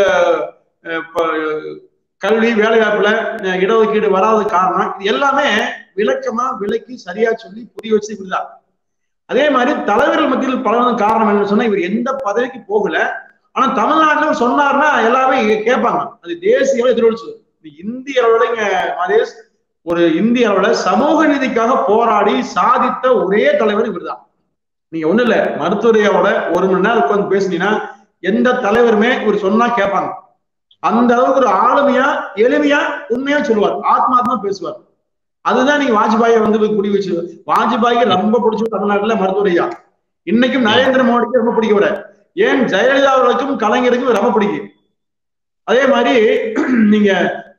கல்வி வேலைவாய்ப்புல இடஒதுக்கீடு வராத காரணம் இது எல்லாமே விளக்கமா விளக்கி சரியா சொல்லி புரிய வச்சு இப்படிதான் அதே மாதிரி தலைவர்கள் மத்தியில் பலவதன் காரணம் என்னன்னு சொன்னா இவர் எந்த பதவிக்கு போகல ஆனா தமிழ்நாட்டுல சொன்னார்னா எல்லாமே கேட்பாங்க அது தேசிய அளவு எதிரொலிச்சு இந்திய அளவுல இங்க மதேஷ் ஒரு இந்திய அளவுல சமூக நீதிக்காக போராடி சாதித்த ஒரே தலைவர் இவர் தான் நீங்க ஒண்ணு இல்ல மருத்துவரையோட ஒரு மணி நேரம் உட்காந்து பேசுனீங்கன்னா எந்த தலைவருமே இவர் சொன்னா கேட்பாங்க அந்த அளவுக்கு ஒரு ஆளுமையா எளிமையா உண்மையா சொல்லுவார் ஆத்மாத்மா பேசுவார் அதுதான் நீங்க வாஜ்பாயை வந்து குடி வச்சு வாஜ்பாய்க்கு ரொம்ப பிடிச்ச தமிழ்நாட்டுல மருத்துவரையா இன்னைக்கும் நரேந்திர மோடிக்கு ரொம்ப பிடிக்க விட ஏன் ஜெயலலிதா அவர்களுக்கும் கலைஞருக்கும் ரொம்ப பிடிக்கும் அதே மாதிரி நீங்க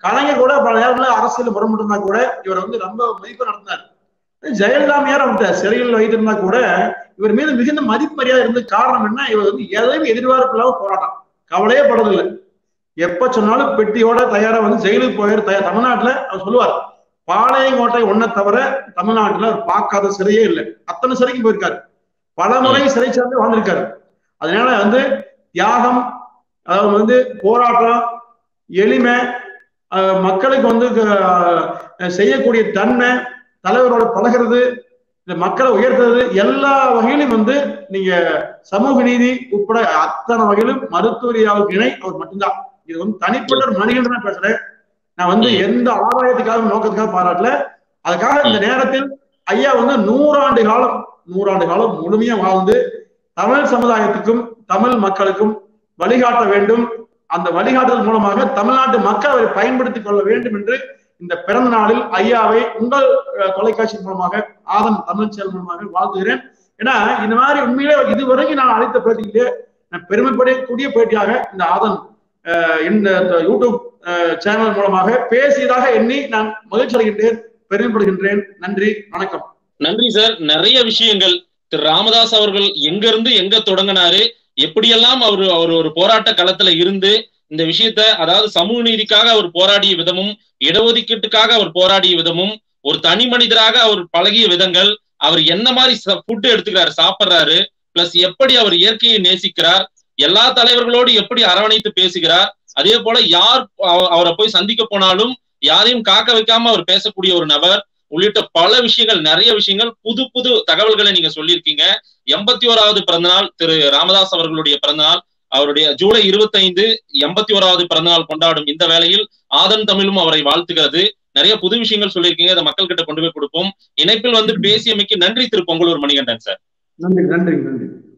கலைஞர் கூட பல நேரங்களில் அரசியல் முரண்பட்டிருந்தா கூட இவர் வந்து ரொம்ப மதிப்பு நடத்தினார் ஜெயலலிதாமையார் அவர்கிட்ட சிறையில் வைத்திருந்தா கூட இவர் மீது மிகுந்த மதிப்பு மரியாதை இருந்த காரணம் என்ன இவர் வந்து எதையும் எதிர்பார்ப்பு இல்லாம போராட்டம் கவலையே படுறதில்லை எப்ப சொன்னாலும் பெட்டியோட தயாரா வந்து ஜெயிலுக்கு போயிரு தயார் தமிழ்நாட்டுல அவர் சொல்லுவார் பாளையங்கோட்டை ஒன்ன தவிர தமிழ்நாட்டுல அவர் பார்க்காத சிறையே இல்லை அத்தனை சிறைக்கு போயிருக்காரு பல முறை சிறை சார்ந்து வாழ்ந்திருக்காரு அதனால வந்து தியாகம் அதாவது வந்து போராட்டம் எளிமை மக்களுக்கு வந்து செய்யக்கூடிய தன்மை தலைவரோட பழகிறது இந்த மக்களை உயர்த்துறது எல்லா வகையிலும் வந்து நீங்க சமூக நீதி உட்பட அத்தனை வகையிலும் மருத்துவரியாவுக்கு இணை அவர் மட்டும்தான் இது வந்து தனிப்பட்ட ஒரு மனிதன் தான் பேசுறேன் நான் வந்து எந்த ஆதாயத்துக்காக நோக்கத்துக்காக பாராட்டல அதுக்காக இந்த நேரத்தில் ஐயா வந்து நூறாண்டு காலம் நூறாண்டு காலம் முழுமையா வாழ்ந்து தமிழ் சமுதாயத்துக்கும் தமிழ் மக்களுக்கும் வழிகாட்ட வேண்டும் அந்த வழிகாட்டுதல் மூலமாக தமிழ்நாட்டு மக்கள் அவரை பயன்படுத்திக் கொள்ள வேண்டும் என்று இந்த பிறந்த நாளில் ஐயாவை உங்கள் தொலைக்காட்சி மூலமாக ஆதன் தமிழ் செயல் மூலமாக வாழ்த்துகிறேன் ஏன்னா இந்த மாதிரி உண்மையிலே இதுவரைக்கும் நான் அழைத்த பேட்டியிலே நான் பெருமைப்படக்கூடிய பேட்டியாக இந்த ஆதன் இந்த யூடியூப் சேனல் மூலமாக பேசியதாக எண்ணி நான் மகிழ்ச்சி அடைகின்றேன் பெருமைப்படுகின்றேன் நன்றி வணக்கம் நன்றி சார் நிறைய விஷயங்கள் திரு ராமதாஸ் அவர்கள் எங்க இருந்து எங்க தொடங்கினாரு எப்படியெல்லாம் அவர் அவர் ஒரு போராட்ட களத்துல இருந்து இந்த விஷயத்த அதாவது சமூக நீதிக்காக அவர் போராடிய விதமும் இடஒதுக்கீட்டுக்காக அவர் போராடிய விதமும் ஒரு தனி மனிதராக அவர் பழகிய விதங்கள் அவர் என்ன மாதிரி ஃபுட் எடுத்துக்கிறாரு சாப்பிட்றாரு பிளஸ் எப்படி அவர் இயற்கையை நேசிக்கிறார் எல்லா தலைவர்களோடு எப்படி அரவணைத்து பேசுகிறார் அதே போல யார் அவரை போய் சந்திக்க போனாலும் யாரையும் காக்க வைக்காம அவர் பேசக்கூடிய ஒரு நபர் உள்ளிட்ட பல விஷயங்கள் நிறைய விஷயங்கள் புது புது தகவல்களை நீங்க சொல்லியிருக்கீங்க எண்பத்தி ஓராவது பிறந்தநாள் திரு ராமதாஸ் அவர்களுடைய பிறந்தநாள் அவருடைய ஜூலை இருபத்தி ஐந்து எண்பத்தி ஓராவது பிறந்தநாள் கொண்டாடும் இந்த வேளையில் ஆதன் தமிழும் அவரை வாழ்த்துகிறது நிறைய புது விஷயங்கள் சொல்லியிருக்கீங்க அதை மக்கள் கிட்ட கொண்டு போய் கொடுப்போம் இணைப்பில் வந்து பேசியமைக்கு நன்றி திரு பொங்கலூர் மணிகண்டன் சார் நன்றி நன்றி நன்றி